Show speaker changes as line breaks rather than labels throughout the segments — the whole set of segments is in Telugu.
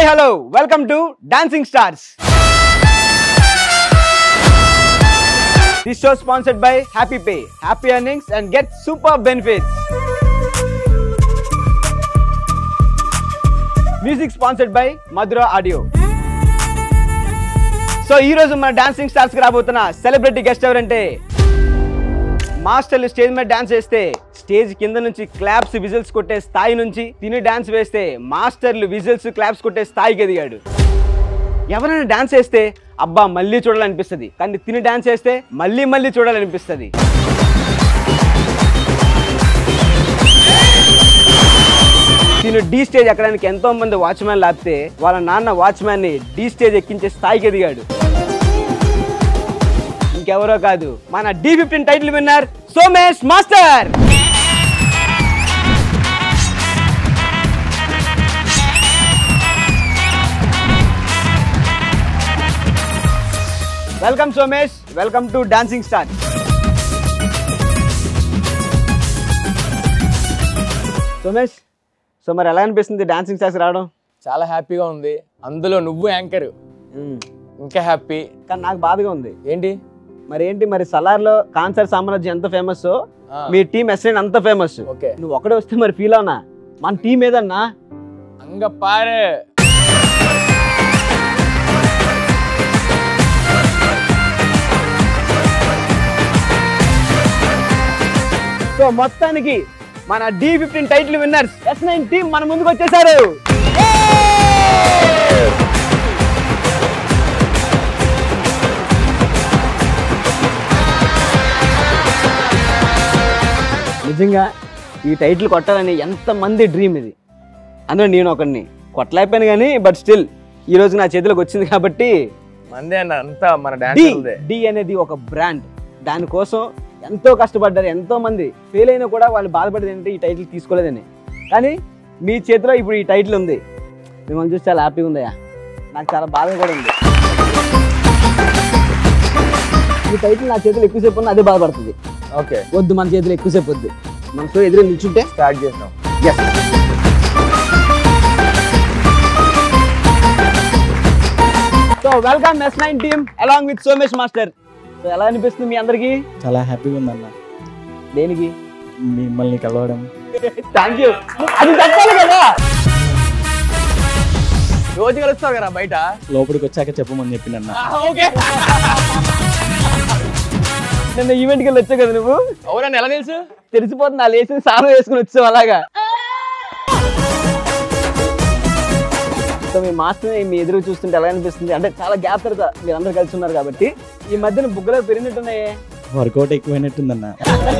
Hello welcome to dancing stars this show sponsored by happy pay happy earnings and get super benefits music sponsored by Madhura audio so ఈ రోజు మన డాన్సింగ్ స్టార్స్ కి రాబోతున్న సెలబ్రిటీ గెస్ట్ ఎవరంటే మాస్టర్లు స్టేజ్ మీద డాన్స్ వేస్తే స్టేజ్ కింద నుంచి క్లాప్స్ విజిల్స్ కొట్టే స్థాయి నుంచి తిని డాన్స్ వేస్తే మాస్టర్లు విజిల్స్ క్లాప్స్ కొట్టే స్థాయికి ఎదిగాడు ఎవరైనా డాన్స్ వేస్తే అబ్బా మళ్ళీ చూడాలనిపిస్తుంది కానీ తిని డాన్స్ వేస్తే మళ్ళీ మళ్ళీ చూడాలనిపిస్తుంది తిను డీ స్టేజ్ ఎక్కడానికి ఎంతో మంది వాచ్మ్యాన్ లాపితే వాళ్ళ నాన్న వాచ్మ్యాన్ ని డీ స్టేజ్ ఎక్కించే స్థాయికి ఎదిగాడు ఇంకెవరో కాదు మన Dhee fifteen title winner Somesh master welcome Somesh welcome to dancing star Somesh so మరి ఎలా అనిపిస్తుంది డాన్సింగ్ స్టార్స్ రావడం
చాలా హ్యాపీగా ఉంది అందులో నువ్వు యాంకర్ ఇంకా హ్యాపీ
కానీ నాకు బాధగా ఉంది
ఏంటి
మరి ఏంటి మరి సలార్లో కాన్సర్ సామ్రాజ్యం ఎంత ఫేమస్
ఆ,
మీ టీం ఎస్ఎన్ అంత ఫేమస్
ఓకే
నువ్వు ఒకడే వస్తే మరి ఫీల్ అవునా మన టీం ఏదన్నా
అంగ పారు
సో మొత్తానికి మన Dhee fifteen title winners S nine team మన ముందుకు వచ్చేసారు నిజంగా ఈ టైటిల్ కొట్టాలని ఎంతమంది డ్రీమ్ ఇది అందులో నేను ఒకడిని కొట్టలేకపోయాను కానీ బట్ స్టిల్ ఈ రోజు నా చేతిలోకి వచ్చింది కాబట్టి
మందే అన్న అంతా మన డాన్స్
డి డి అనేది ఒక బ్రాండ్ దానికోసం ఎంతో కష్టపడ్డారు ఎంతో మంది ఫెయిల్ అయినా కూడా వాళ్ళు బాధపడేది ఏంటంటే ఈ టైటిల్ తీసుకోలేదని కానీ మీ చేతిలో ఇప్పుడు ఈ టైటిల్ ఉంది మిమ్మల్ని చూసి చాలా హ్యాపీగా ఉందయ్యా నాకు చాలా బాధగా కూడా ఉంది ఈ టైటిల్ నా చేతిలో ఎక్కువసేపు ఉన్నా అదే బాధపడుతుంది
ఓకే
వద్దు మన చేతిలో ఎక్కువసేపు వద్దు మన సో ఎదురు నిల్చుంటే
స్టార్ట్ చేసినాం
S so welcome S nine team along with Somesh master so ఎలా అనిపిస్తుంది మీ అందరికి
చాలా హ్యాపీగా ఉందన్న
దేనికి
మిమ్మల్ని కలవడం
థ్యాంక్ యూ అది చెప్పాలి కదా
రోజు కలుస్తావు కదా బయట
లోపలికి వచ్చాక చెప్పమని చెప్పినన్న
ఓకే
నిన్న ఈవెంట్కి వెళ్ళి వచ్చావు కదా నువ్వు
అవునన్న ఎలా తెలుసు
తెలిసిపోతుంది ఆ లేచిన సారం వేసుకుని వచ్చావు అలాగా సో మీ మాస్టర్ మీ ఎదురు చూస్తుంటే ఎలా అనిపిస్తుంది అంటే చాలా గ్యాప్ తర్వాత మీరు అందరు కలిసి ఉన్నారు కాబట్టి ఈ మధ్యన బుగ్గలో పెరిగినట్టున్నాయే
వర్కౌట్ ఎక్కువైనట్టుందన్న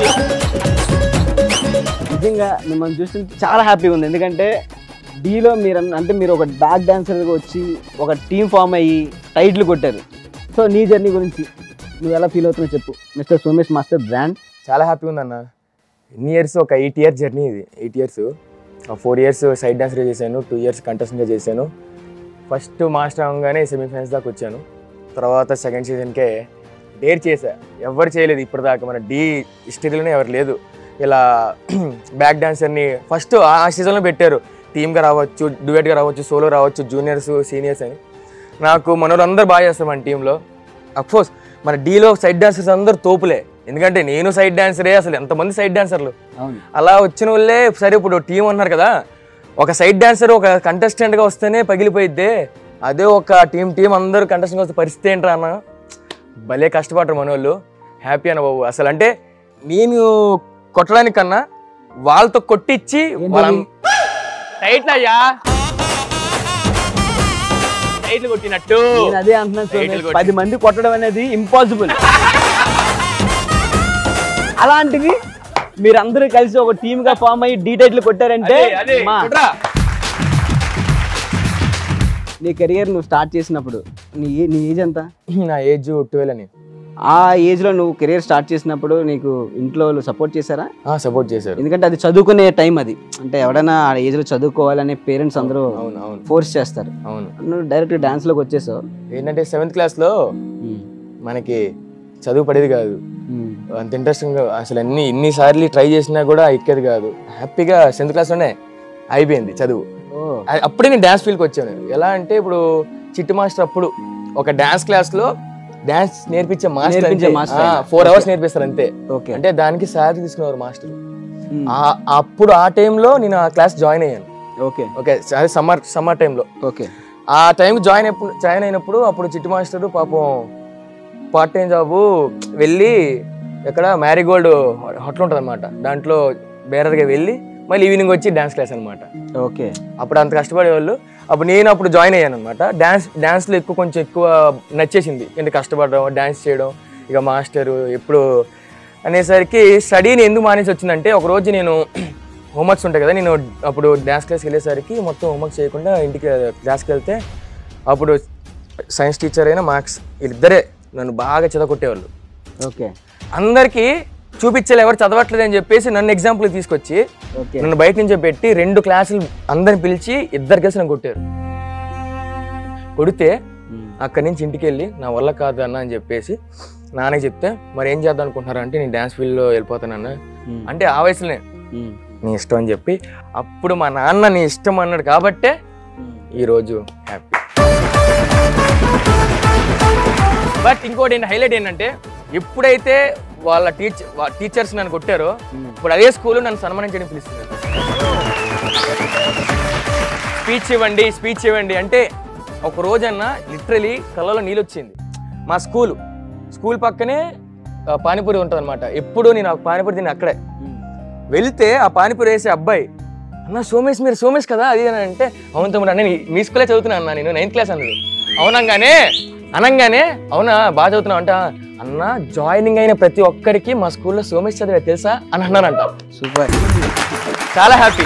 నిజంగా మిమ్మల్ని చూస్తుంటే చాలా హ్యాపీగా ఉంది ఎందుకంటే డీలో మీరు అన్న- అంటే మీరు ఒక బ్యాక్ డాన్సర్గా వచ్చి ఒక టీం ఫామ్ అయ్యి టైటిల్ కొట్టారు సో నీ జర్నీ గురించి నువ్వు ఎలా ఫీల్ అవుతున్నావు చెప్పు మిస్టర్ సోమేష్ మాస్టర్ బ్రాండ్
చాలా హ్యాపీగా ఉందన్న ఎన్ని ఇయర్స్ ఒక ఎయిట్ ఇయర్స్ జర్నీ ఇది eight years four years side డాన్సర్గా చేశాను టూ ఇయర్స్ కంటెస్టెంట్గా చేశాను ఫస్ట్ మాస్టర్ అవగానే సెమీఫైనల్స్ దాకా వచ్చాను తర్వాత సెకండ్ సీజన్కే డేర్ చేశా ఎవరు చేయలేదు ఇప్పటిదాకా మన డీ హిస్టరీలోనే ఎవరు లేదు ఇలా బ్యాక్ డాన్సర్ని ఫస్ట్ ఆ సీజన్లో పెట్టారు టీమ్గా రావచ్చు డ్యూయట్గా రావచ్చు సోలో రావచ్చు జూనియర్స్ సీనియర్స్ అని నాకు మనోళ్ళు అందరూ బాగా చేస్తారు మన టీంలో అఫ్కోర్స్ మన డీలో సైడ్ డాన్సర్స్ అందరూ తోపులే ఎందుకంటే నేను సైడ్ డాన్సరే అసలు ఎంతమంది సైడ్ డాన్సర్లు
అవును
అలా వచ్చిన వాళ్ళే సరే ఇప్పుడు టీం ఉన్నారు కదా ఒక సైడ్ డాన్సర్ ఒక కంటెస్టెంట్గా వస్తేనే పగిలిపోయిద్దే అదే ఒక టీం టీం అందరూ కంటెస్టెంట్ వస్తే పరిస్థితి ఏంట్రా అన్న భలే కష్టపడరు మన వాళ్ళు హ్యాపీ అన్న బాబు అసలు అంటే నేను కొట్టడానికి కన్నా వాళ్ళతో కొట్టించి వాళ్ళ టైట్లు అయ్యా టైట్లు కొట్టినట్టు
నేను అదే అంటున్నాను
Title
సోమేష్.
కొట్టి.
పది మంది కొట్టడం అనేది ఇంపాసిబుల్ అలాంటిది మీరందరూ కలిసి ఒక టీమ్ గా ఫామ్ అయ్యి డీ టైటిల్ కొట్టారంటే
అదే, అదే,
మా,
కొట్రా.
నీ కెరియర్ నువ్వు స్టార్ట్ చేసినప్పుడు నీ ఏ- నీ ఏజ్ ఎంత
నా ఏజ్ ట్వెల్వ్ అని
ఆ ఏజ్ లో నువ్వు కెరియర్ స్టార్ట్ చేసినప్పుడు నీకు ఇంట్లో వాళ్ళు సపోర్ట్ చేశారా
సపోర్ట్ చేశారు
ఎందుకంటే అది చదువుకునే టైం అది అంటే ఎవడైనా ఆ ఏజ్ లో చదువుకోవాలనే పేరెంట్స్ అందరూ
అవును అవును
ఫోర్స్ చేస్తారు
అవును
నువ్వు డైరెక్ట్ డాన్స్ లోకి వచ్చేసావు
ఏంటంటే సెవెంత్ క్లాస్లో మనకి చదువు పడేది కాదు
ఉమ్.
అంత ఇంట్రెస్టింగ్ అసలు అన్ని ఇన్నిసార్లు ట్రై చేసినా కూడా ఎక్కేది కాదు హ్యాపీగా సెవెంత్ క్లాస్లోనే అయిపోయింది చదువు
ఓ
అ- అప్పుడే నేను డ్యాన్స్ ఫీల్డ్కి వచ్చాను ఎలా అంటే ఇప్పుడు చిట్టి మాస్టర్ అప్పుడు ఒక డ్యాన్స్ క్లాస్లో డ్యాన్స్ నేర్పించే
నేర్పించే
మాస్టర్
మాస్టర్.
ఫోర్ అవర్స్ నేర్పిస్తారు అంతే
ఓకే
అంటే దానికి శాలరీ తీసుకునేవారు మాస్టర్ ఆ- అప్పుడు ఆ టైంలో నేను ఆ క్లాస్ జాయిన్ అయ్యాను
ఓకే
ఓకే అదే సమ్మర్ సమ్మర్ టైంలో
ఓకే
ఆ టైంకి జాయిన్ అయినప్పుడు జాయిన్ అయినప్పుడు అప్పుడు చిట్టి మాస్టర్ పాపం పార్ట్ టైం జాబు వెళ్ళి ఎక్కడ మ్యారీగోల్డ్ హోటల్ ఉంటుంది అనమాట దాంట్లో బేరర్గా వెళ్ళి మళ్ళీ ఈవినింగ్ వచ్చి డ్యాన్స్ క్లాస్ అనమాట
ఓకే
అప్పుడు అంత కష్టపడేవాళ్ళు అప్పుడు నేను అప్పుడు జాయిన్ అయ్యాను అనమాట డ్యాన్స్ డ్యాన్స్లో ఎక్కువ కొంచెం ఎక్కువ నచ్చేసింది ఎందుకంటే కష్టపడడం డ్యాన్స్ చేయడం ఇక మాస్టరు ఎప్పుడు అనేసరికి స్టడీని ఎందుకు మానేసి వచ్చిందంటే ఒక రోజు నేను హోంవర్క్స్ ఉంటాయి కదా నేను అప్పుడు డ్యాన్స్ క్లాస్కి వెళ్ళేసరికి మొత్తం హోంవర్క్ చేయకుండా ఇంటికి క్లాస్కి వెళ్తే అప్పుడు సైన్స్ టీచర్ అయినా మార్క్స్ వీళ్ళిద్దరే నన్ను బాగా చదవకొట్టేవాళ్ళు
ఓకే
అందరికీ చూపించాలి ఎవరు చదవట్లేదు అని చెప్పేసి నన్ను ఎగ్జాంపుల్ తీసుకొచ్చి
ఓకే
నన్ను బయట నుంచి పెట్టి రెండు క్లాసులు అందరిని పిలిచి ఇద్దరు కలిసి నన్ను కొట్టారు కొడితే అక్కడి నుంచి ఇంటికి వెళ్ళి నా వల్ల కాదు అన్న అని చెప్పేసి నాన్నకి చెప్తే మరి ఏం చేద్దాం అనుకుంటున్నారు అంటే నేను డ్యాన్స్ ఫీల్డ్లో వెళ్ళిపోతానన్న అంటే ఆ వయసులోనే నీ ఇష్టం అని చెప్పి అప్పుడు మా నాన్న నీ ఇష్టం అన్నాడు కాబట్టే ఈరోజు హ్యాపీ బట్ ఇంకోటి ఏంటి హైలైట్ ఏంటంటే ఎప్పుడైతే వాళ్ళ టీచర్ టీచర్స్ నన్ను కొట్టారో ఇప్పుడు అదే స్కూల్ నన్ను సన్మానించడానికి పిలుస్తున్నారు స్పీచ్ ఇవ్వండి స్పీచ్ ఇవ్వండి అంటే ఒక రోజన్న లిటరలీ కళ్ళలో నీళ్ళు వచ్చింది మా స్కూల్ స్కూల్ పక్కనే ఆ, పానీపూరి ఉంటుంది అనమాట ఎప్పుడు నేను ఆ పానీపూరి తిని అక్కడే వెళ్తే ఆ పానీపూరి వేసే అబ్బాయి అన్న సోమేష్ మీరు సోమేష్ కదా అది అని అంటే అవును తమ్ముడు అన్న నీ- మీ స్కూలే చదువుతున్నా అన్న నేను నైన్త్ క్లాస్ అన్నాడు అవునంగానే అనంగానే అవునా బాగా చదువుతున్నావు అంట అన్న జాయినింగ్ అయిన ప్రతి ఒక్కరికి మా స్కూల్లో సోమేష్ చదివే తెలుసా అని అన్నానంట
సూపర్
చాలా హ్యాపీ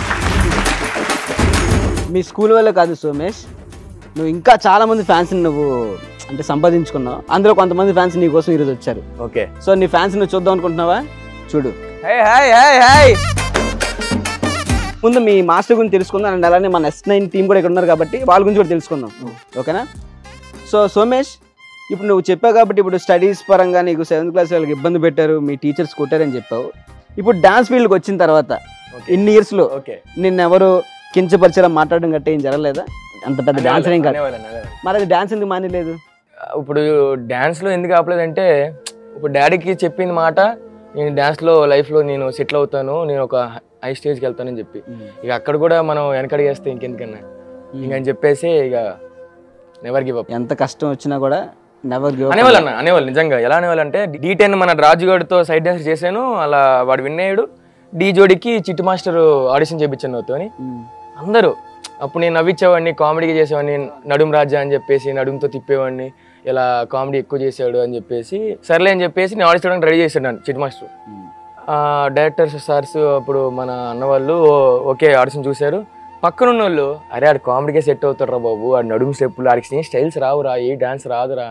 మీ స్కూల్ వల్ల కాదు సోమేష్ నువ్వు ఇంకా చాలా మంది ఫ్యాన్స్ నువ్వు అంటే సంపాదించుకున్నావు అందులో కొంతమంది ఫ్యాన్స్ నీ కోసం ఈరోజు వచ్చారు
ఓకే
సో నీ ఫ్యాన్స్ నువ్వు చూద్దాం అనుకుంటున్నావా చూడు
హాయ్ హాయ్ హాయ్ హాయ్
ముందు మీ మాస్టర్ గురించి తెలుసుకుందాం అండ్ అలానే మన ఎస్ నైన్ టీం కూడా ఇక్కడ ఉన్నారు కాబట్టి వాళ్ళ గురించి కూడా తెలుసుకుందాం ఓకేనా సో సోమేష్ ఇప్పుడు నువ్వు చెప్పావు కాబట్టి ఇప్పుడు స్టడీస్ పరంగా నీకు సెవెంత్ క్లాస్ వాళ్ళకి ఇబ్బంది పెట్టారు మీ టీచర్స్ కొట్టారని చెప్పావు ఇప్పుడు డాన్స్ ఫీల్డ్కి వచ్చిన తర్వాత ఇన్ని ఇయర్స్లో
ఓకే
నిన్నెవరు కించపరిచేలా మాట్లాడడం గట్ట ఏం జరగలేదా అంత పెద్ద డాన్స్ ఏం కాదు
అనేవాళ్ళని, అనేవాళ్ళని.
మరి అది డాన్స్ ఎందుకు మానేలేదు
ఇప్పుడు డ్యాన్స్లో ఎందుకు ఆపలేదంటే ఇప్పుడు డాడీకి చెప్పింది మాట నేను డ్యాన్స్లో లైఫ్లో నేను సెటిల్ అవుతాను నేను ఒక హై స్టేజ్కి వెళ్తానని చెప్పి ఇక అక్కడ కూడా మనం వెనకడిగేస్తే ఇంకెందుకన్నా ఇంకని చెప్పేసి ఇక నెవర్ గివ్ అప్
ఎంత కష్టం వచ్చినా కూడా నెవర్ గివ్
అనేవాళ్ళు అన్న అనేవాళ్ళు నిజంగా ఎలా అనేవాళ్ళు అంటే డీ టెన్ మన రాజుగాడితో సైడ్ డాన్స్ చేశాను అలా వాడు విన్ అయ్యాడు డీ జోడికి చిట్టు మాస్టర్ ఆడిషన్ చేయించాను నాతో అని అందరూ అప్పుడు నేను నవ్వించేవాడిని కామెడీగా చేసేవాడిని నడుం రాజా అని చెప్పేసి నడుంతో తిప్పేవాడిని ఇలా కామెడీ ఎక్కువ చేశాడు అని చెప్పేసి సర్లే అని చెప్పేసి నేను ఆడిషన్ చేయడానికి రెడీ చేశాడు నన్ను చిట్ మాస్టర్ డైరెక్టర్స్ సార్స్ అప్పుడు మన అన్నవాళ్ళు "ఓ- ఓకే ఆడిషన్ చూశారు పక్కన ఉన్న వాళ్ళు అరే ఆడు కామెడీగా సెట్ అవుతాడు రా బాబు ఆడు నడుము స్టెప్పులు ఆడికి స్టైల్స్ రావురా ఏ డాన్స్ రాదురా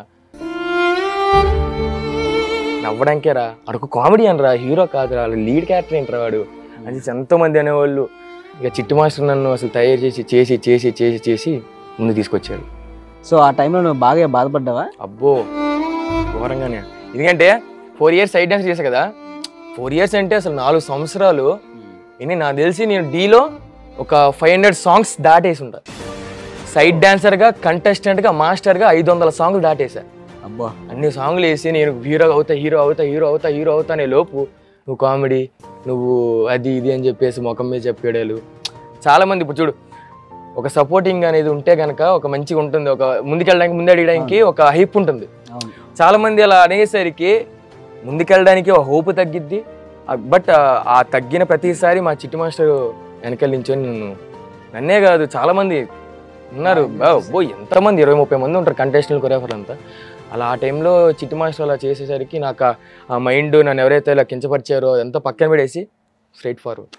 నవ్వడానికే రా అడుగు కామెడీ అనరా హీరో కాదురా లీడ్ క్యారెక్టర్ ఏంట్రా వాడు అని చెప్పి ఎంతో మంది అనేవాళ్ళు ఇక చిట్టు మాస్టర్ నన్ను అసలు తయారు చేసి చేసి చేసి చేసి చేసి ముందు తీసుకొచ్చారు
సో ఆ టైంలో నువ్వు బాగా బాధపడ్డావా
అబ్బో ఘోరంగానే ఎందుకంటే ఫోర్ ఇయర్స్ సైడ్ డాన్స్ చేశా కదా ఫోర్ ఇయర్స్ అంటే అసలు నాలుగు సంవత్సరాలు ఇన్ని నాకు తెలిసి నేను డీలో ఒక ఫైవ్ హండ్రెడ్ సాంగ్స్ దాటేసి ఉంటా సైడ్ డాన్సర్గా కంటెస్టెంట్గా మాస్టర్గా ఐదు వందల సాంగ్లు దాటేసా
అబ్బా
అన్ని సాంగ్లు వేసి నేను హీరో అవుతా హీరో అవుతా హీరో అవుతా హీరో అవుతా అనే లోపు నువ్వు కామెడీ నువ్వు అది ఇది అని చెప్పేసి ముఖం మీద చెప్పేడాలు చాలా మంది ఇప్పుడు చూడు ఒక సపోర్టింగ్ అనేది ఉంటే గనక ఒక మంచిగా ఉంటుంది ఒక ముందుకెళ్ళడానికి ముందు అడిగడానికి ఒక హైప్ ఉంటుంది
అవును
చాలా మంది అలా అనేసరికి ముందుకెళ్ళడానికి ఒక హోప్ తగ్గిద్ది బట్ ఆ తగ్గిన ప్రతిసారి మా చిట్టి మాస్టర్ వెనకాల నించొని నన్ను నన్నే కాదు చాలా మంది ఉన్నారు బో ఎంతమంది ఇరవై ముప్పై మంది ఉంటారు కంటెస్టెంట్ కొరియోగ్రాఫర్ అంతా అలా ఆ టైంలో చిట్టి మాస్టర్ అలా చేసేసరికి నాకు ఆ- ఆ మైండ్ నన్ను ఎవరైతే ఇలా కించపరిచారో అదంతా పక్కన పెడేసి స్ట్రైట్ ఫార్వర్డ్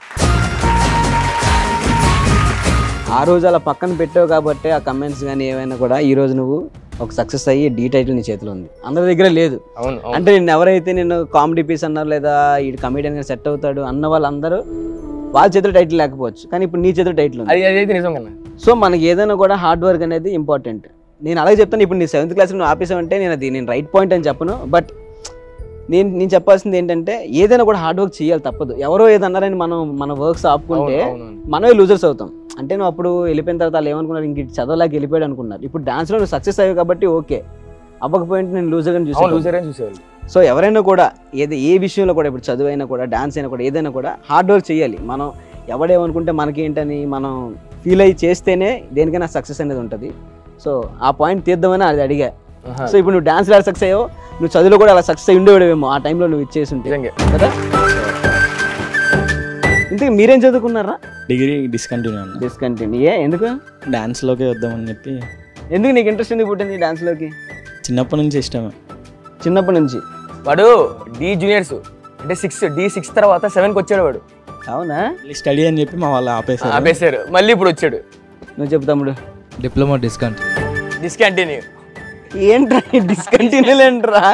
ఆ రోజు అలా పక్కన పెట్టావు కాబట్టి ఆ కమెంట్స్ కానీ ఏమైనా కూడా ఈ రోజు నువ్వు ఒక సక్సెస్ అయ్యి డీ టైటిల్ నీ చేతిలో ఉంది అందరి దగ్గర లేదు
అవును అవును
అంటే నిన్ను ఎవరైతే నేను కామెడీ పీస్ అన్నారు లేదా ఈ కమెడియన్ గా సెట్ అవుతాడు అన్న వాళ్ళందరూ వాళ్ళ చేతిలో టైటిల్ లేకపోవచ్చు కానీ ఇప్పుడు నీ చేతిలో టైటిల్ ఉంది
అది అదైతే నిజం కన్నా
సో మనకి ఏదైనా కూడా హార్డ్ వర్క్ అనేది ఇంపార్టెంట్ నేను అలాగే చెప్తాను ఇప్పుడు నీ సెవెంత్ క్లాస్ నువ్వు ఆపేసావంటే నేను అది నేను రైట్ పాయింట్ అని చెప్పను బట్ నేను నేను చెప్పాల్సింది ఏంటంటే ఏదైనా కూడా హార్డ్ వర్క్ చేయాలి తప్పదు ఎవరో ఏదన్నారని మనం మన వర్క్స్ ఆపుకుంటే
అవును అవును
మనమే లూజర్స్ అవుతాం అంటే నువ్వు అప్పుడు వెళ్ళిపోయిన తర్వాత వాళ్ళు ఏమనుకున్నారు ఇంక ఇటు చదవలేక వెళ్ళిపోయాడు అనుకున్నారు ఇప్పుడు డాన్స్లో నువ్వు సక్సెస్ అయ్యావు కాబట్టి ఓకే అవ్వకపోయింటే నేను లూజర్గా
అవును
చూసాను
లూజర్ అని చూసేవాళ్ళు
సో ఎవరైనా కూడా ఏది ఏ విషయంలో కూడా ఇప్పుడు చదువు అయినా కూడా డాన్స్ అయినా కూడా ఏదైనా కూడా హార్డ్ వర్క్ చేయాలి మనం ఎవడేమనుకుంటే మనకేంటని మనం ఫీల్ అయ్యి చేస్తేనే దేనికైనా సక్సెస్ అనేది ఉంటుంది సో ఆ పాయింట్ తీద్దామని అది అడిగా
ఆహా.
సో ఇప్పుడు నువ్వు డాన్స్ అలా సక్సెస్ అయ్యావు నువ్వు చదువులో కూడా అలా సక్సెస్ అయ్యి ఉండేవాడేమో ఆ టైంలో నువ్వు ఇచ్చేసి ఉంటే
నిజంగా
కదా ఇంతకు మీరేం చదువుకున్నారా
డిగ్రీ డిస్కంటిన్యూ అన్న
డిస్కంటిన్యూ ఏ ఎందుకు
డాన్స్లోకి వద్దామని చెప్పి
ఎందుకు నీకు ఇంట్రెస్ట్ ఎందుకు పుట్టింది డాన్స్లోకి
చిన్నప్పటి నుంచి ఇష్టమే
చిన్నప్పటి నుంచి
వాడు డి జూనియర్స్ అంటే సిక్స్ డి సిక్స్ తర్వాత సెవెన్కి వచ్చాడు వాడు
అవునా
మళ్ళీ స్టడీ అని చెప్పి మా వాళ్ళు ఆపేశారు
ఆపేశారు మళ్ళీ ఇప్పుడు వచ్చాడు
నువ్వు చెప్పు తమ్ముడు
డిప్లొమా డిస్కౌంట్
డిస్కంటిన్యూ
ఏంట్రా డిస్కంటిన్యూ ఏంట్రా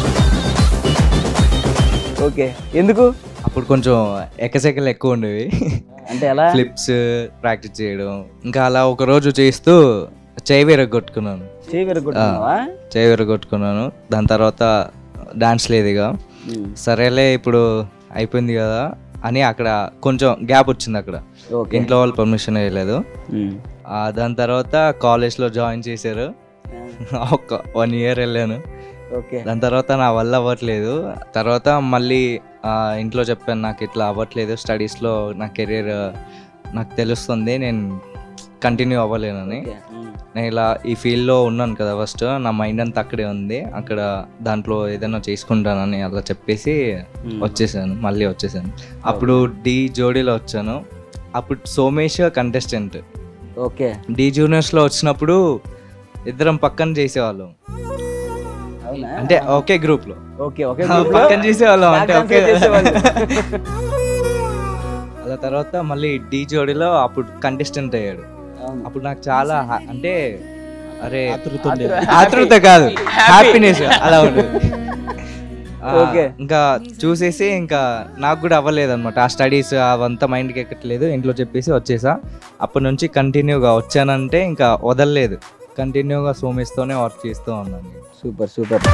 ఓకే ఎందుకు
అప్పుడు కొంచెం ఎక్కసెక్కలు ఎక్కువ ఉండేవి
అంటే ఎలా
ఫ్లిప్స్ ప్రాక్టీస్ చేయడం ఇంకా అలా ఒక రోజు చేస్తూ చేయి విరగొట్టుకున్నాను
చేయి విరగొట్టుకున్నావా
చేయి విరగొట్టుకున్నాను దాని తర్వాత డాన్స్ లేదు ఇక సరేలే ఇప్పుడు అయిపోయింది కదా అని అక్కడ కొంచెం గ్యాప్ వచ్చింది అక్కడ
ఓకే
ఇంట్లో వాళ్ళు పర్మిషన్ వేయలేదు ఆ, దాని తర్వాత కాలేజ్లో జాయిన్ చేశారు ఒక వన్ ఇయర్ వెళ్ళాను
ఓకే
దాని తర్వాత నా వల్ల అవ్వట్లేదు తర్వాత మళ్ళీ ఆ, ఇంట్లో చెప్పాను నాకు ఇట్లా అవ్వట్లేదు స్టడీస్లో నా కెరీర్ నాకు తెలుస్తుంది నేను కంటిన్యూ అవ్వలేనని నేను ఇలా ఈ ఫీల్డ్లో ఉన్నాను కదా ఫస్ట్ నా మైండ్ అంతా అక్కడే ఉంది అక్కడ దాంట్లో ఏదైనా చేసుకుంటానని అలా చెప్పేసి వచ్చేసాను మళ్ళీ వచ్చేసాను అప్పుడు డి జోడీలో వచ్చాను అప్పుడు సోమేష్ కంటెస్టెంట్
ఓకే
డి జూనియర్స్లో వచ్చినప్పుడు ఇద్దరం పక్కన చేసేవాళ్ళం
అవునా
అంటే ఒకే గ్రూప్లో
ఓకే ఓకే
పక్కన చేసేవాళ్ళం అంటే
Back
ఓకే
dance చేసేవాళ్ళు.
అలా తర్వాత మళ్ళీ డి జోడీలో అప్పుడు కంటెస్టెంట్ అయ్యాడు
అవును.
అప్పుడు నాకు చాలా హా- అంటే అరే
ఆతృత ఉండేది.
ఆతృత కాదు హ్యాపీనెస్ అలా ఉండేది ఆ,
Okay.
ఇంకా చూసేసి ఇంకా నాకు కూడా అవ్వలేదు అనమాట ఆ స్టడీస్ అవంతా మైండ్కి ఎక్కట్లేదు ఇంట్లో చెప్పేసి వచ్చేసా అప్పటి నుంచి కంటిన్యూగా వచ్చానంటే ఇంకా వదలలేదు కంటిన్యూగా సోమేస్తోనే వర్క్ చేస్తూ ఉన్నాను
సూపర్ సూపర్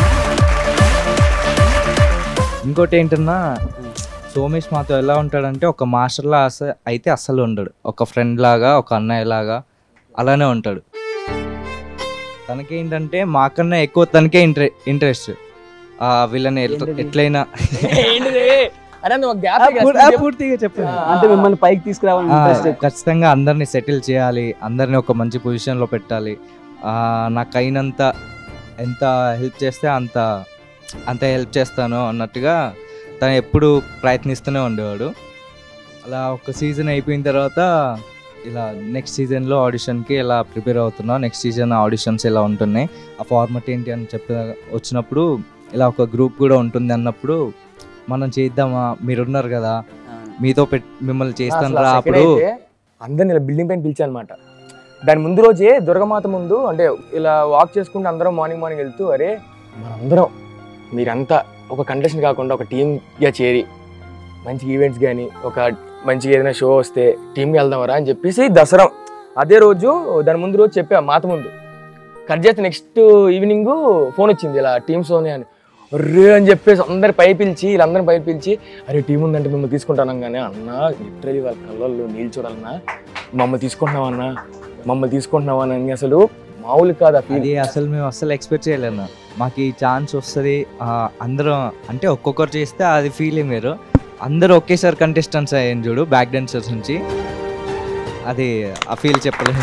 ఇంకోటి ఏంటన్నా సోమేష్ మాతో ఎలా ఉంటాడంటే ఒక మాస్టర్లా అస అయితే అస్సలు ఉండడు ఒక ఫ్రెండ్ లాగా ఒక అన్నయ్య లాగా అలానే ఉంటాడు తనకేంటంటే మాకన్నా ఎక్కువ తనకే ఇంట్రె ఇంట్రెస్ట్ వీళ్ళని ఎట్ల-
ఏంటిది?
ఎట్లయినా
అరే నువ్వు గ్యాప్
పూర్తిగా చెప్పండి
అంటే మిమ్మల్ని పైకి తీసుకురావాలని
ఆ,
ఇంట్రెస్ట్
ఖచ్చితంగా అందరినీ సెటిల్ చేయాలి అందరినీ ఒక మంచి పొజిషన్లో పెట్టాలి ఆ, నాకు అయినంత ఎంత హెల్ప్ చేస్తే అంత అంత హెల్ప్ చేస్తాను అన్నట్టుగా తను ఎప్పుడు ప్రయత్నిస్తూనే ఉండేవాడు అలా ఒక సీజన్ అయిపోయిన తర్వాత ఇలా నెక్స్ట్ సీజన్లో ఆడిషన్కి ఇలా ప్రిపేర్ అవుతున్నా నెక్స్ట్ సీజన్ ఆడిషన్స్ ఎలా ఉంటున్నాయి ఆ ఫార్మట్ ఏంటి అని చెప్పి వచ్చినప్పుడు ఇలా ఒక గ్రూప్ కూడా ఉంటుంది అన్నప్పుడు మనం చేద్దామా మీరున్నారు కదా మీతో పెట్ మిమ్మల్ని చేస్తాను రా అప్పుడు
అందరిని ఇలా బిల్డింగ్ పైన పిలిచాను అనమాట దాని ముందు రోజే దుర్గమాత ముందు అంటే ఇలా వాక్ చేసుకుంటూ అందరం మార్నింగ్ మార్నింగ్ వెళ్తూ అరే మనందరం మీరంతా ఒక కంటెస్టెంట్ కాకుండా ఒక టీమ్గా చేరి మంచి ఈవెంట్స్ కానీ ఒక మంచిగా ఏదైనా షో వస్తే టీమ్కి వెళ్దామరా అని చెప్పేసి దసరా అదే రోజు దాని ముందు రోజు చెప్పా మాత ముందు కట్ చేస్తే నెక్స్ట్ ఈవినింగ్ ఫోన్ వచ్చింది ఇలా టీమ్స్తోనే అని అర్రే అని చెప్పేసి అందరి పై పిలిచి వీళ్ళందరిని పై పిలిచి అరే టీం ఉందంటే మిమ్మల్ని తీసుకుంటాను కానీ అన్న లిటరలీ వాళ్ళ కళ్ళల్లో నీళ్ళు చూడాలన్నా మమ్మల్ని తీసుకుంటున్నావన్నా మమ్మల్ని తీసుకుంటున్నావా అని అసలు మామూలు కాదు ఆ
అది
ఫీల్
అసలు మేము అసలు ఎక్స్పెక్ట్ చేయలేము మాకు ఈ ఛాన్స్ వస్తుంది అందరం అంటే ఒక్కొక్కరు చేస్తే అది ఫీలింగ్ వేరు అందరూ ఒకేసారి కంటెస్టెంట్స్ అయ్యాను చూడు బ్యాక్ డాన్సర్స్ నుంచి అది ఆ ఫీల్ చెప్పలేదు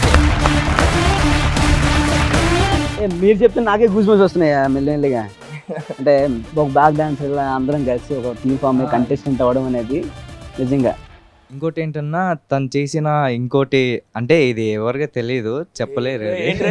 ఏ, మీరు చెప్తే నాకే గూస్ బంప్స్ వస్తున్నాయి మెల్లమెల్లిగా అంటే ఒక బ్యాక్ డాన్సర్ అందరం కలిసి ఒక టీమ్ ఫామ్ కంటెస్టెంట్ అవ్వడం అనేది నిజంగా
ఇంకోటి ఏంటన్నా తను చేసిన ఇంకోటి అంటే ఇది ఎవరికి తెలియదు చెప్పలేరు ఇది.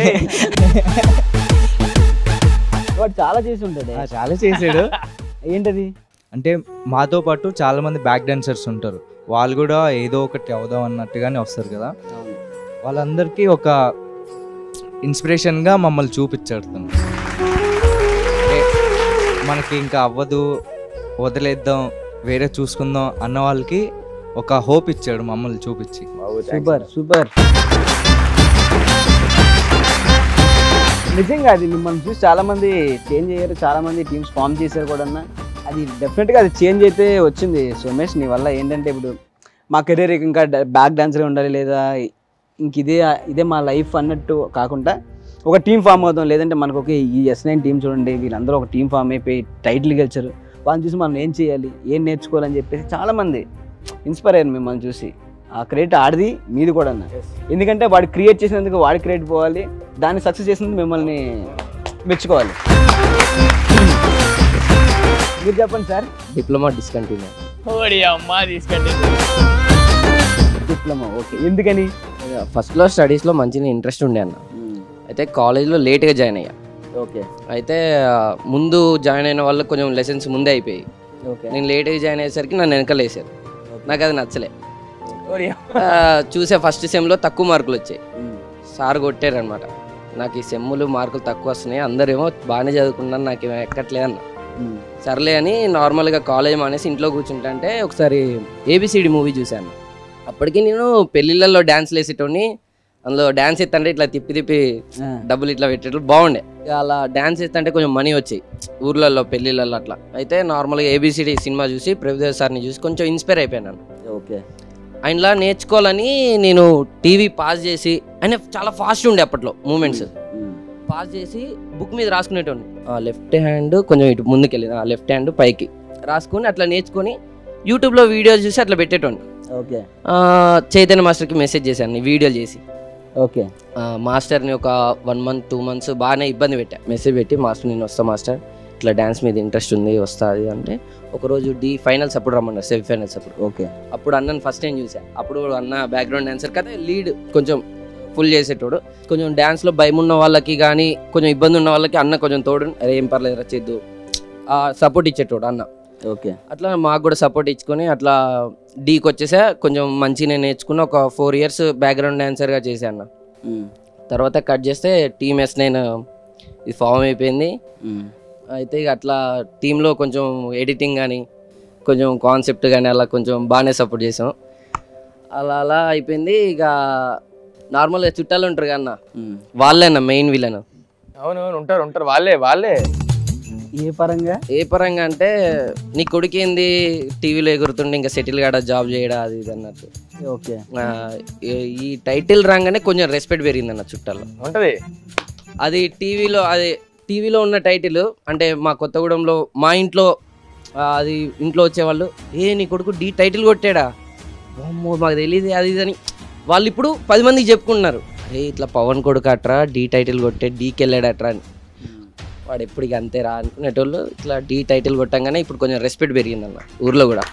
వాడు చాలా చేసి ఉంటాడు
ఆ, చాలా చేసాడు
ఏంటది
అంటే మాతో పాటు చాలా మంది బ్యాక్ డాన్సర్స్ ఉంటారు వాళ్ళు కూడా ఏదో ఒకటి అవుదాం అన్నట్టుగానే వస్తారు కదా వాళ్ళందరికీ ఒక ఇన్స్పిరేషన్గా మమ్మల్ని చూపించాడు తను అంటే మనకి ఇంకా అవ్వదు వదిలేద్దాం వేరే చూసుకుందాం అన్న వాళ్ళకి ఒక హోప్ ఇచ్చాడు మమ్మల్ని చూపించి
సూపర్ సూపర్ నిజంగా అది మిమ్మల్ని చూసి చాలా మంది చేంజ్ అయ్యారు చాలా మంది టీమ్స్ ఫామ్ చేశారు కూడా అన్న అది డెఫినెట్గా అది చేంజ్ అయితే వచ్చింది సోమేష్ నీ వల్ల ఏంటంటే ఇప్పుడు మా కెరీర్ ఇంకా బ్యాక్ డాన్సరే ఉండాలి లేదా ఇంక ఇదే ఇదే మా లైఫ్ అన్నట్టు కాకుండా ఒక టీం ఫామ్ అవుతాం లేదంటే మనకు ఒక ఈ ఎస్ నైన్ టీం చూడండి వీళ్ళందరూ ఒక టీం ఫామ్ అయిపోయి టైటిల్ గెలిచారు వాళ్ళని చూసి మనం ఏం చేయాలి ఏం నేర్చుకోవాలని చెప్పేసి చాలామంది ఇన్స్పైర్ అయ్యారు మిమ్మల్ని చూసి ఆ క్రెడిట్ ఆడిది మీది కూడా అన్న ఎందుకంటే వాడు క్రియేట్ చేసినందుకు వాడి క్రెడిట్ పోవాలి దాన్ని సక్సెస్ చేసినందుకు మిమ్మల్ని మెచ్చుకోవాలి మీరు చెప్పండి sir
diploma discontinue
diploma okay ఎందుకని
ఫస్ట్లో స్టడీస్లో మంచిగా ఇంట్రెస్ట్ ఉండే అన్న అయితే కాలేజ్లో లేట్గా జాయిన్ అయ్యా
ఓకే
అయితే ఆ, ముందు జాయిన్ అయిన వాళ్ళకి కొంచెం లెసన్స్ ముందే అయిపోయాయి
ఓకే
నేను లేట్గా జాయిన్ అయ్యేసరికి నన్ను వెనకలేసారు నాకు అది నచ్చలే ఆ, చూసే ఫస్ట్ సెమ్లో తక్కువ మార్కులు వచ్చాయి సార్ కొట్టారు అనమాట నాకు ఈ సెమ్ములు మార్కులు తక్కువ వస్తున్నాయి అందరేమో బాగానే చదువుకున్నాను నాకు ఏమీ ఎక్కట్లేదు అన్న సర్లే అని నార్మల్గా కాలేజ్ మానేసి ఇంట్లో కూర్చుంటా అంటే ఒకసారి ఏబిసిడి మూవీ చూశాను అప్పటికి నేను పెళ్ళిళ్ళల్లో డ్యాన్స్లు వేసేటోని అందులో డ్యాన్స్ ఎత్తంటే ఇట్లా తిప్పి తిప్పి డబ్బులు ఇట్లా పెట్టేటప్పుడు బాగుండే ఇక అలా డ్యాన్స్ వేస్తుంటే కొంచెం మనీ వచ్చాయి ఊర్లలో పెళ్ళిళ్ళల్లో అట్లా అయితే నార్మల్గా ఏబిసిడి సినిమా చూసి ప్రభుదేవ్ సార్ని చూసి కొంచెం ఇన్స్పైర్ అయిపోయాను
ఓకే
ఆయనలా నేర్చుకోవాలని నేను టీవీ పాస్ చేసి ఆయన చాలా ఫాస్ట్ ఉండే అప్పట్లో మూమెంట్స్ పాస్ చేసి బుక్ మీద రాసుకునేటోని లెఫ్ట్ హ్యాండ్ కొంచెం ఇటు ముందుకెళ్ళి లెఫ్ట్ హ్యాండ్ పైకి రాసుకొని అట్లా నేర్చుకొని యూట్యూబ్లో వీడియోస్ చూసి అట్లా పెట్టేటోని
ఓకే
ఆ, చైతన్య మాస్టర్కి మెసేజ్ చేశాను ఈ వీడియోలు చేసి
ఓకే
ఆ, మాస్టర్ని ఒక వన్ మంత్ టూ మంత్స్ బాగానే ఇబ్బంది పెట్టా మెసేజ్ పెట్టి మాస్టర్ నేను వస్తా మాస్టర్ ఇట్లా డ్యాన్స్ మీద ఇంట్రెస్ట్ ఉంది వస్తా అది అంటే ఒకరోజు డి ఫైనల్స్ అప్పుడు రమ్మన్నారు సెమీ ఫైనల్స్ అప్పుడు
ఓకే
అప్పుడు అన్నని ఫస్ట్ టైం చూసా అప్పుడు అన్న బ్యాక్గ్రౌండ్ డాన్సర్ కదా లీడ్ కొంచెం ఫుల్ చేసేటోడు కొంచెం డ్యాన్స్లో భయం ఉన్న వాళ్ళకి కానీ కొంచెం ఇబ్బంది ఉన్న వాళ్ళకి అన్న కొంచెం తోడు అరే ఏం పర్లేదు రా చేద్దు ఆ సపోర్ట్ ఇచ్చేటోడు అన్న
ఓకే
అట్లా మాకు కూడా సపోర్ట్ ఇచ్చుకొని అట్లా డీకి వచ్చేసా కొంచెం మంచిగా నేర్చుకుని ఒక ఫోర్ ఇయర్స్ బ్యాక్గ్రౌండ్ డాన్సర్గా చేశా అన్న తర్వాత కట్ చేస్తే టీమ్ ఎస్ నేను ఇది ఫామ్ అయిపోయింది అయితే ఇక అట్లా టీంలో కొంచెం ఎడిటింగ్ కానీ కొంచెం కాన్సెప్ట్ కానీ అలా కొంచెం బాగానే సపోర్ట్ చేసాం అలా అలా అయిపోయింది ఇక నార్మల్గా చుట్టాలు ఉంటారు కదా అన్న వాళ్ళే అన్న మెయిన్ విలన్
అవును ఉంటారు ఉంటారు వాళ్ళే వాళ్ళే
ఏ పరంగా
ఏ పరంగా అంటే నీ కొడుకేంది టీవీలో ఎగురుతుండే ఇంకా సెటిల్ కాడ జాబ్ చేయడా అది ఇది అన్నట్టు
ఓకే
ఆ, ఈ- ఈ టైటిల్ రాగానే కొంచెం రెస్పెక్ట్ పెరిగింది అన్న చుట్టాల్లో
ఉంటది
అది టీవీలో అది టీవీలో ఉన్న టైటిల్ అంటే మా కొత్తగూడెంలో మా ఇంట్లో ఆ, అది ఇంట్లో వచ్చేవాళ్ళు ఏ నీ కొడుకు డీ టైటిల్ కొట్టాడా అమ్మో మాకు తెలియదు అది ఇది అని వాళ్ళు ఇప్పుడు పది మందికి చెప్పుకుంటున్నారు అరే ఇట్లా పవన్ కొడుకు అట్రా డీ టైటిల్ కొట్టే డీకి వెళ్ళాడట్రా అని వాడు ఎప్పుడు ఇక అంతే రా అనుకునేటోళ్ళు ఇట్లా డీ టైటిల్ కొట్టంగానే ఇప్పుడు కొంచెం రెస్పెక్ట్ పెరిగిందన్న ఊర్లో కూడా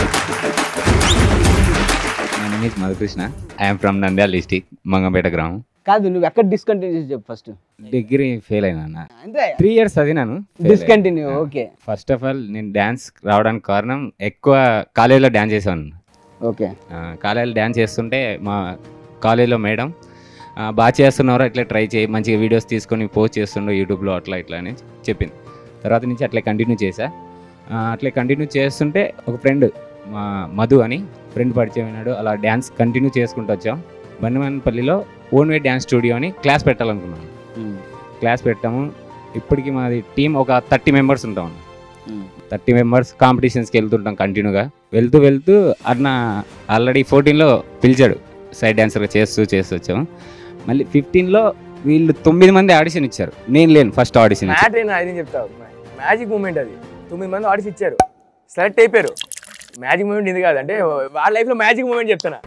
My name is Madhukrishna. I am from Nandyal district, Mangampeta గ్రామం
కాదు నువ్వు ఎక్కడ డిస్కంటిన్యూ చేసి చెప్పు ఫస్ట్
డిగ్రీ ఫెయిల్ అయినా
అంతే
త్రీ ఇయర్స్ చదివినాను
discontinue okay
first of all నేను డ్యాన్స్ రావడానికి కారణం ఎక్కువ కాలేజీలో డ్యాన్స్ చేశాను
ఓకే
కాలేజీలో డ్యాన్స్ చేస్తుంటే మా కాలేజీలో మేడం ఆ, బాగా చేస్తున్నారు ఇట్లా ట్రై చేయి మంచిగా వీడియోస్ తీసుకొని పోస్ట్ చేస్తుండో యూట్యూబ్లో అట్లా ఇట్లా అని చెప్పింది తర్వాత నుంచి అట్లా కంటిన్యూ చేశా ఆ, అట్లా కంటిన్యూ చేస్తుంటే ఒక ఫ్రెండ్ మా మధు అని ఫ్రెండ్ పరిచయం అయినాడు అలా డ్యాన్స్ కంటిన్యూ చేసుకుంటూ వచ్చాం బండిమన్పల్లిలో ఓన్ వే డ్యాన్స్ స్టూడియో అని క్లాస్ పెట్టాలనుకున్నాం క్లాస్ పెట్టాము ఇప్పటికి మాది టీం ఒక థర్టీ మెంబర్స్ ఉంటాం థర్టీ మెంబర్స్ కాంపిటీషన్స్కి వెళ్తుంటాం కంటిన్యూగా వెళ్తూ వెళ్తూ అన్న ఆల్రెడీ ఫోర్టీన్లో పిలిచాడు సైడ్ డాన్సర్గా చేస్తూ చేస్తూ వచ్చాము మళ్ళీ ఫిఫ్టీన్లో వీళ్ళు తొమ్మిది మంది ఆడిషన్ ఇచ్చారు నేను లేను ఫస్ట్ ఆడిషన్
మ్యాట్ అయినా అది చెప్తా మ్యాజిక్ మూమెంట్ అది తొమ్మిది మంది ఆడిషన్ ఇచ్చారు సెలెక్ట్ అయిపోయారు మ్యాజిక్ మూమెంట్ ఇది కాదు అంటే వాళ్ళ లైఫ్లో మ్యాజిక్ మూమెంట్ చెప్తానా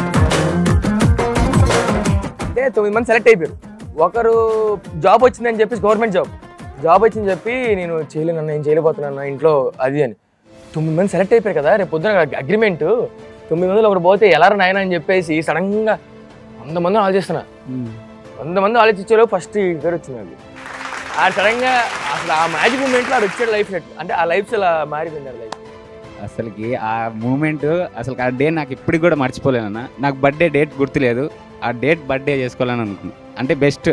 అంటే తొమ్మిది మంది సెలెక్ట్ అయిపోయారు ఒకరు జాబ్ వచ్చిందని చెప్పేసి గవర్నమెంట్ జాబ్ జాబ్ వచ్చిందని చెప్పి నేను చేయలేను అన్న నేను చేయలేకపోతున్నాను ఇంట్లో అది అని తొమ్మిది మంది సెలెక్ట్ అయిపోయారు కదా రేపు పొద్దున అగ్రిమెంట్ తొమ్మిది మందిలో ఒకరు పోతే ఎలా నాయన అని చెప్పేసి సడన్గా వంద మంది ఆలోచిస్తున్నా వంద మంది ఆలోచించాలో ఫస్ట్ ఇక్కడ వచ్చింది అది ఆ సడన్గా అసలు ఆ మ్యాజిక్ మూమెంట్లో ఆడు వచ్చాడు లైఫ్ సెట్ అంటే ఆ లైఫ్ అలా మారిపోయింది లైఫ్
అసలుకి ఆ మూమెంట్ అసలు ఆ డే నాకు ఇప్పటికి కూడా మర్చిపోలేనన్న నాకు బర్త్డే డేట్ గుర్తులేదు ఆ డేట్ బర్త్డే చేసుకోవాలని అనుకున్నాను అంటే బెస్ట్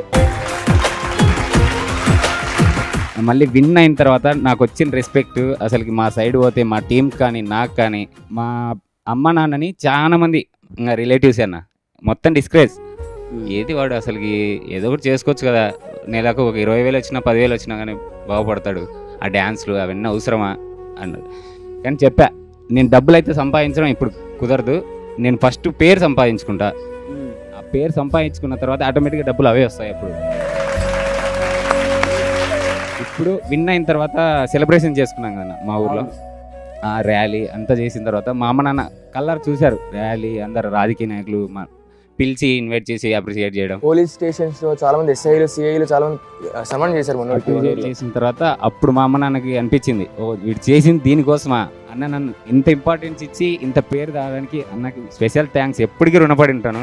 మళ్ళీ విన్ అయిన తర్వాత నాకు వచ్చిన రెస్పెక్ట్ అసలుకి మా సైడ్ పోతే మా టీం కానీ నాకు కానీ మా అమ్మ నాన్నని చాలా మంది ఇంకా రిలేటివ్స్ అన్న మొత్తం డిస్కరేజ్ ఏది వాడు అసలుకి ఏదో ఒకటి చేసుకోవచ్చు కదా నెలకు ఒక ఇరవై వేలు వచ్చినా పదివేలు వచ్చినా కానీ బాగుపడతాడు ఆ డ్యాన్స్లు అవన్నీ అవసరమా అన్నాడు కానీ చెప్పా నేను డబ్బులు అయితే సంపాదించడం ఇప్పుడు కుదరదు నేను ఫస్ట్ పేరు సంపాదించుకుంటా ఆ పేరు సంపాదించుకున్న తర్వాత ఆటోమేటిక్గా డబ్బులు అవే వస్తాయి అప్పుడు ఇప్పుడు విన్ అయిన తర్వాత సెలబ్రేషన్ చేసుకున్నాం కదా మా ఊర్లో ఆ ర్యాలీ అంతా చేసిన తర్వాత మా అమ్మ నాన్న కలర్ చూశారు ర్యాలీ అందరు రాజకీయ నాయకులు మా పిలిచి ఇన్వైట్ చేసి అప్రిషియేట్ చేయడం
పోలీస్ స్టేషన్స్ లో చాలా మంది ఎస్ఐలు సిఐలు చాలా మంది సన్మానం చేశారు మొన్న
అప్రిషియేట్ చేసిన తర్వాత అప్పుడు మా అమ్మ నాన్నకి అనిపించింది ఓ వీడు చేసింది దీనికోసమా అన్న నన్ను ఇంత ఇంపార్టెన్స్ ఇచ్చి ఇంత పేరు రావడానికి అన్నకి స్పెషల్ థ్యాంక్స్ ఎప్పటికీ రుణపడి ఉంటాను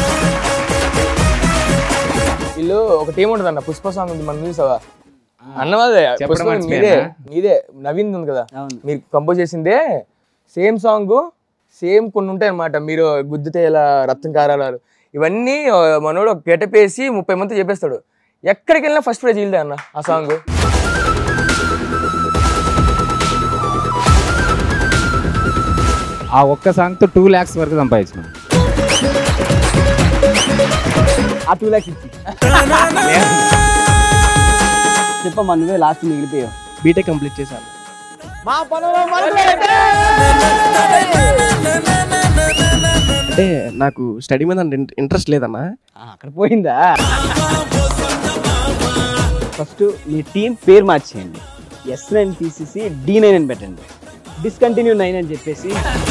వీళ్ళు ఒక టీం ఉంటుంది అన్న పుష్ప సాంగ్ ఉంది మనం చూసావా అన్నవాదే
చెప్పడం
పుష్ప మీదే
మర్చిపోయానా?
మీదే నవీన్ ఉంది కదా
అవును
మీరు కంపోజ్ చేసిందే సేమ్ సాంగ్ సేమ్ కొన్ని ఉంటాయి అనమాట మీరు గుద్దితే ఇలా రక్తం కారాలు ఇవన్నీ ఆ, మనోడు గెటప్ వేసి ముప్పై మంది చెప్పేస్తాడు ఎక్కడికి వెళ్ళినా ఫస్ట్ ప్రైజ్ ఇల్దే అన్న ఆ సాంగ్
ఆ ఒక్క సాంగ్తో టూ ల్యాక్స్ వరకు సంపాదించిన
ఆ టూ ల్యాక్స్ ఇచ్చి చెప్పమ్మా నువ్వే లాస్ట్ మిగిలిపోయావు
బీటెక్ కంప్లీట్ చేశాను అంటే నాకు స్టడీ మీద అంత ఇంట్రెస్ట్ లేదన్నా
అక్కడ పోయిందా ఫస్ట్ మీ టీం పేరు మార్చేయండి ఎస్ నైన్ తీసేసి డి నైన్ అని పెట్టండి డిస్కంటిన్యూ నైన్ అని చెప్పేసి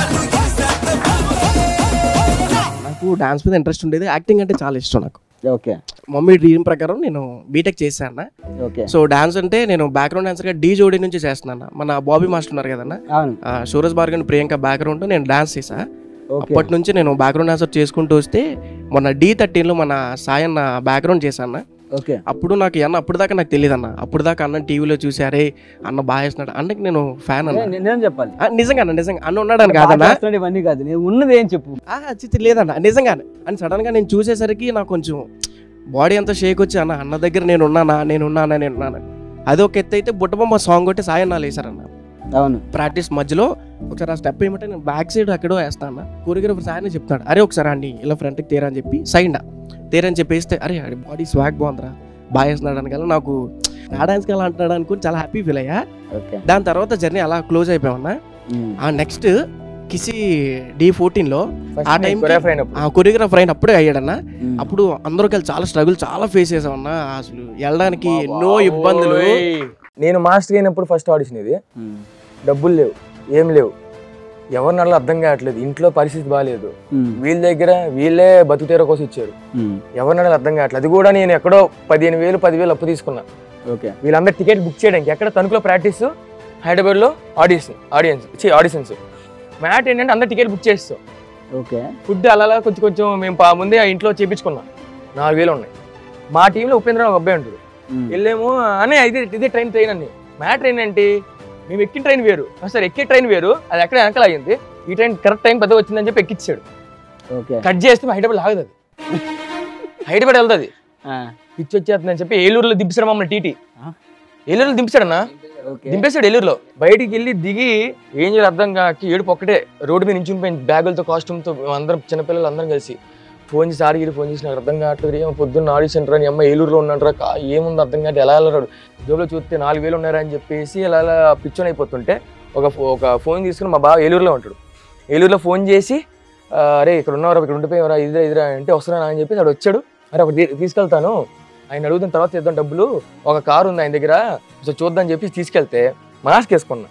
నాకు డాన్స్ మీద ఇంట్రెస్ట్ ఉండేది యాక్టింగ్ అంటే చాలా ఇష్టం నాకు
ఓకే
మమ్మీ డ్రీమ్ ప్రకారం నేను బీటెక్ చేశాను
ఓకే
సో డాన్స్ అంటే నేను బ్యాక్గ్రౌండ్ డాన్సర్గా డీ జోడీ నుంచి చేస్తున్నాను మన బాబీ మాస్టర్ ఉన్నారు కదన్నా
అవును
ఆ, సూరజ్ భార్గవ్ ప్రియాంక బ్యాక్గ్రౌండ్ నేను డాన్స్ చేసా
ఓకే
అప్పటి నుంచి నేను బ్యాక్గ్రౌండ్ డాన్సర్ చేసుకుంటూ వస్తే మొన్న డి థర్టీన్లో మన సాయి అన్న బ్యాక్గ్రౌండ్ చేశాను
ఓకే
అప్పుడు నాకు అన్న అప్పుడు దాకా నాకు తెలియదు అన్న అప్పుడు దాకా అన్న టీవీలో చూసారే అన్న బాగా వేస్తున్నాడు అన్నకి నేను ఫ్యాన్ అన్న
నే- నేను చెప్పాలి
ఆ, నిజంగా అన్న నిజంగా అన్న ఉన్నాడని కాదన్నా
బాగా చేస్తున్నాడు ఇవన్నీ కాదు నేను ఉన్నది ఏం చెప్పు
ఆ, చిత్తి లేదన్న నిజంగా అని సడన్గా నేను చూసేసరికి నాకు కొంచెం బాడీ అంతా షేక్ వచ్చి అన్న అన్న దగ్గర నేను ఉన్నానా నేను ఉన్నానా నేను ఉన్నానా అది ఒక ఎత్తు అయితే బుట్టబొమ్మ సాంగ్ కొట్టి సాయం నా లేసారన్న
అవును
ప్రాక్టీస్ మధ్యలో ఒకసారి ఆ స్టెప్ ఏమంటే నేను బ్యాక్ సైడ్ అక్కడో వేస్తాను కోరియోగ్రాఫర్ సాయని చెప్తాడు అరే ఒకసారి అండి ఇలా ఫ్రంట్కి తీరా అని చెప్పి సైండా తీరని చెప్పేస్తే అరే బాడీ స్వాగ్ బాగుందిరా బాగా వేస్తున్నాడు అనగల నాకు నా డాన్స్ అలా అంటున్నాడు అనుకుని చాలా హ్యాపీ ఫీల్ అయ్యా
ఓకే
దాని తర్వాత జర్నీ అలా క్లోజ్ అయిపోయామన్నా ఆ నెక్స్ట్ కిసి డి ఫోర్టీన్లో ఆ time కి-
అయినప్పుడు
ఆ కొరియోగ్రాఫర్ అయినప్పుడే అయ్యాడన్నా అప్పుడు అందరూ కలిసి చాలా స్ట్రగుల్ చాలా ఫేస్ చేసామన్నా అసలు వెళ్ళడానికి ఎన్నో ఇబ్బందులు
నేను మాస్టర్ అయినప్పుడు ఫస్ట్ ఆడిషన్ ఇది డబ్బులు లేవు ఏం లేవు ఎవరిని అలా అర్థం కావట్లేదు ఇంట్లో పరిస్థితి బాగాలేదు వీళ్ళ దగ్గర వీళ్ళే బతుకుతీర కోసం ఇచ్చారు ఎవరిని అడగాలి అర్థం కావట్లేదు అది కూడా నేను ఎక్కడో పదిహేను వేలు పదివేలు అప్పు తీసుకున్నా
ఓకే
వీళ్ళందరూ టికెట్ బుక్ చేయడానికి ఎక్కడ తణుకులో ప్రాక్టీస్ హైదరాబాద్లో ఆడిషన్ ఆడియన్స్ ఛీ, ఆడిషన్స్ మ్యాట్ ఏంటంటే అందరు టికెట్ బుక్ చేస్తాం
ఓకే
ఫుడ్ అలా అలా కొంచెం కొంచెం మేము పా- ముందే ఆ ఇంట్లో చేపించుకున్నాం నాలుగు వేలు ఉన్నాయి మా టీంలో ఉపేంద్ర అని ఒక అబ్బాయి ఉంటాడు వెళ్ళేమో అనే ఇదే ఇదే ట్రైన్ ట్రైన్ అని మ్యాటర్ ఏంటంటే మేము ఎక్కిన ట్రైన్ వేరు సార్ ఎక్కే ట్రైన్ వేరు అది ఎక్కడ వెనకాల అయ్యింది ఈ ట్రైన్ కరెక్ట్ టైం పెద్ద వచ్చిందని చెప్పి ఎక్కించాడు
ఓకే
కట్ చేస్తే హైదరాబాద్ ఆగదు అది హైదరాబాద్ వెళ్తుంది పిచ్చి వచ్చేస్తుందని చెప్పి ఏలూరులో దింపిస్తాడు మమ్మల్ని టీటీ
ఆ?
ఏలూరులో దింపిస్తాడన్నా
ఓకే
దింపేశాడు ఏలూరులో బయటికి వెళ్ళి దిగి ఏం చేయాలి అర్థం కాక ఏడుపు ఒక్కటే రోడ్డు మీద నుంచి బ్యాగులతో కాస్ట్యూమ్తో అందరం చిన్నపిల్లలు అందరం కలిసి ఫోన్ చేసి ఆడిగిరి ఫోన్ చేసి నాకు అర్థం కావట్లేదు ఏమో పొద్దున్న ఆడిషన్ రా నీ అమ్మ ఏలూరులో ఉన్నాడు రా ఏముంది అర్థం కాదు ఎలా వెళ్ళరాడు జోబులో చూస్తే నాలుగు వేలు ఉన్నారా అని చెప్పేసి అలా అలా పిచ్చోని అయిపోతుంటే ఒక ఫో- ఒక ఫోన్ తీసుకుని మా బావ ఏలూరులో ఉంటాడు ఏలూరులో ఫోన్ చేసి "ఆ, అరే ఇక్కడ ఉన్నవారు ఇక్కడ ఉండిపోయేవరా ఇదిరా ఇదిరా అంటే వస్తున్నాను అని చెప్పి అక్కడ వచ్చాడు అరే ఒక తీసుకెళ్తాను ఆయన అడుగుతున్న తర్వాత ఇద్దాం డబ్బులు ఒక కారు ఉంది ఆయన దగ్గర సో చూద్దాం చెప్పి తీసుకెళ్తే మాస్క్ వేసుకున్నా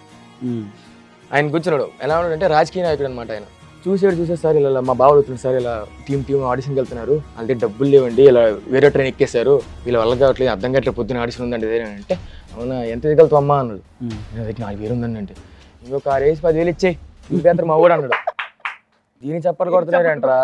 ఆయన కూర్చున్నాడు ఎలా ఉన్నాడు అంటే రాజకీయ నాయకుడు అనమాట ఆయన చూసాడు చూసే సార్ ఇలా మా బావ అడుగుతుంది సార్ ఇలా టీం టీం ఆడిషన్కి వెళ్తున్నారు అంటే డబ్బులు లేవండి ఇలా వేరే ట్రైన్ ఎక్కేశారు వీళ్ళ వల్ల కావట్లేదు అర్థం కావట్లేదు పొద్దున ఆడిషన్ ఉందండి ఇదే అంటే అవునా ఎంత దిగలుగుతావు అమ్మా అన్నాడు నేను దగ్గర నాలుగు వేలు ఉందండి అంటే ఇంకొక ఆరు వేసి పదివేలు ఇచ్చేయి ఇంకేంత మా ఊడు అన్నాడు దీన్ని చెప్పలు కొడుతున్నారంట్రా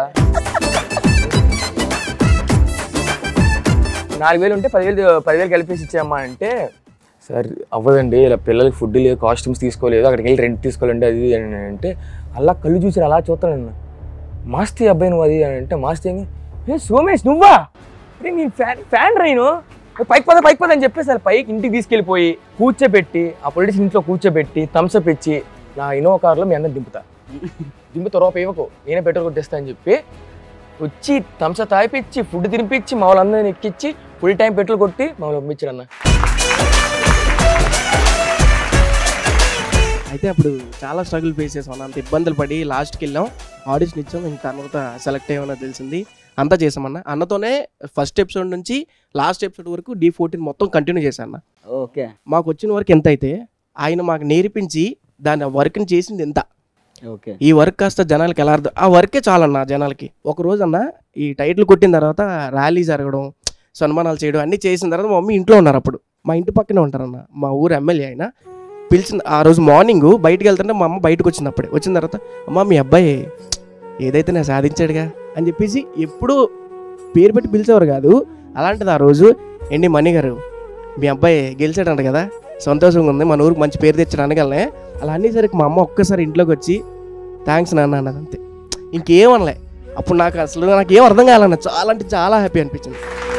నాలుగు వేలు ఉంటే పదివేలు పదివేలు కలిపేసి ఇచ్చేయమ్మా అంటే సార్ అవ్వదండి ఇలా పిల్లలకి ఫుడ్ లేదు కాస్ట్యూమ్స్ తీసుకోలేదు అక్కడికి వెళ్ళి రెంట్ తీసుకోవాలండి అది ఇది అని అంటే అలా కళ్ళు చూసి అలా చూస్తాను నేను మాస్తి అబ్బాయి నువ్వు అది అని అంటే మాస్తి ఏమి ఏ సోమేష్ నువ్వా అరే నీ ఫ్యాన్ ఫ్యాన్ రైను ఏ పైకి పద పైకి పద అని చెప్పేసారు పైకి ఇంటికి తీసుకెళ్ళిపోయి కూర్చోబెట్టి ఆ పొలిటిక్స్ ఇంట్లో కూర్చోబెట్టి థమ్స్అప్ ఇచ్చి నా ఇన్నోవా కార్లో మీ అందరు దింపుతా దింపు తర్వాత ఇవ్వకు నేనే పెట్రోల్ కొట్టేస్తా అని చెప్పి వచ్చి థమ్స తాగిపిచ్చి ఫుడ్ తినిపించి మా వాళ్ళందరిని ఎక్కించి ఫుల్ టైం పెట్రోల్ కొట్టి మమ్మల్ని పంపించాడు అన్న
అయితే అప్పుడు చాలా స్ట్రగుల్ ఫేస్ చేసాం అంత ఇబ్బందులు పడి లాస్ట్కి వెళ్ళాం ఆడిషన్ ఇచ్చాం ఇంక తర్వాత సెలెక్ట్ అయ్యామని తెలిసింది అంతా చేసామన్న అన్నతోనే ఫస్ట్ ఎపిసోడ్ నుంచి లాస్ట్ ఎపిసోడ్ వరకు డి ఫోర్టీన్ మొత్తం కంటిన్యూ చేశాను అన్న
ఓకే
మాకు వచ్చిన వర్క్ ఎంత అయితే ఆయన మాకు నేర్పించి దాని వర్క్ని చేసింది ఎంత
ఓకే
ఈ వర్క్ కాస్త జనాలకి ఎలా అర్థం ఆ వర్కే చాలన్న జనాలకి ఒక రోజు అన్న ఈ టైటిల్ కొట్టిన తర్వాత ర్యాలీ జరగడం సన్మానాలు చేయడం అన్నీ చేసిన తర్వాత మా మమ్మీ ఇంట్లో ఉన్నారు అప్పుడు మా ఇంటి పక్కనే ఉంటారన్న మా ఊరు ఎమ్మెల్యే ఆయన పిలిచిన ఆ రోజు మార్నింగ్ బయటికి వెళ్తుంటే మా అమ్మ బయటకు వచ్చింది అప్పుడే వచ్చిన తర్వాత అమ్మ మీ అబ్బాయి ఏదైతే నేను సాధించాడుగా అని చెప్పేసి ఎప్పుడూ పేరు పెట్టి పిలిచేవారు కాదు అలాంటిది ఆ రోజు ఎండి మణి గారు మీ అబ్బాయి గెలిచాడంట కదా సంతోషంగా ఉంది మన ఊరికి మంచి పేరు తెచ్చాడు అనగలనే అలా అనేసరికి మా అమ్మ ఒక్కసారి ఇంట్లోకి వచ్చి థ్యాంక్స్ నాన్న అన్నది అంతే ఇంకేమనలే అప్పుడు నాకు అసలు నాకు ఏం అర్థం కావాలన్న చాలా అంటే చాలా హ్యాపీ అనిపించింది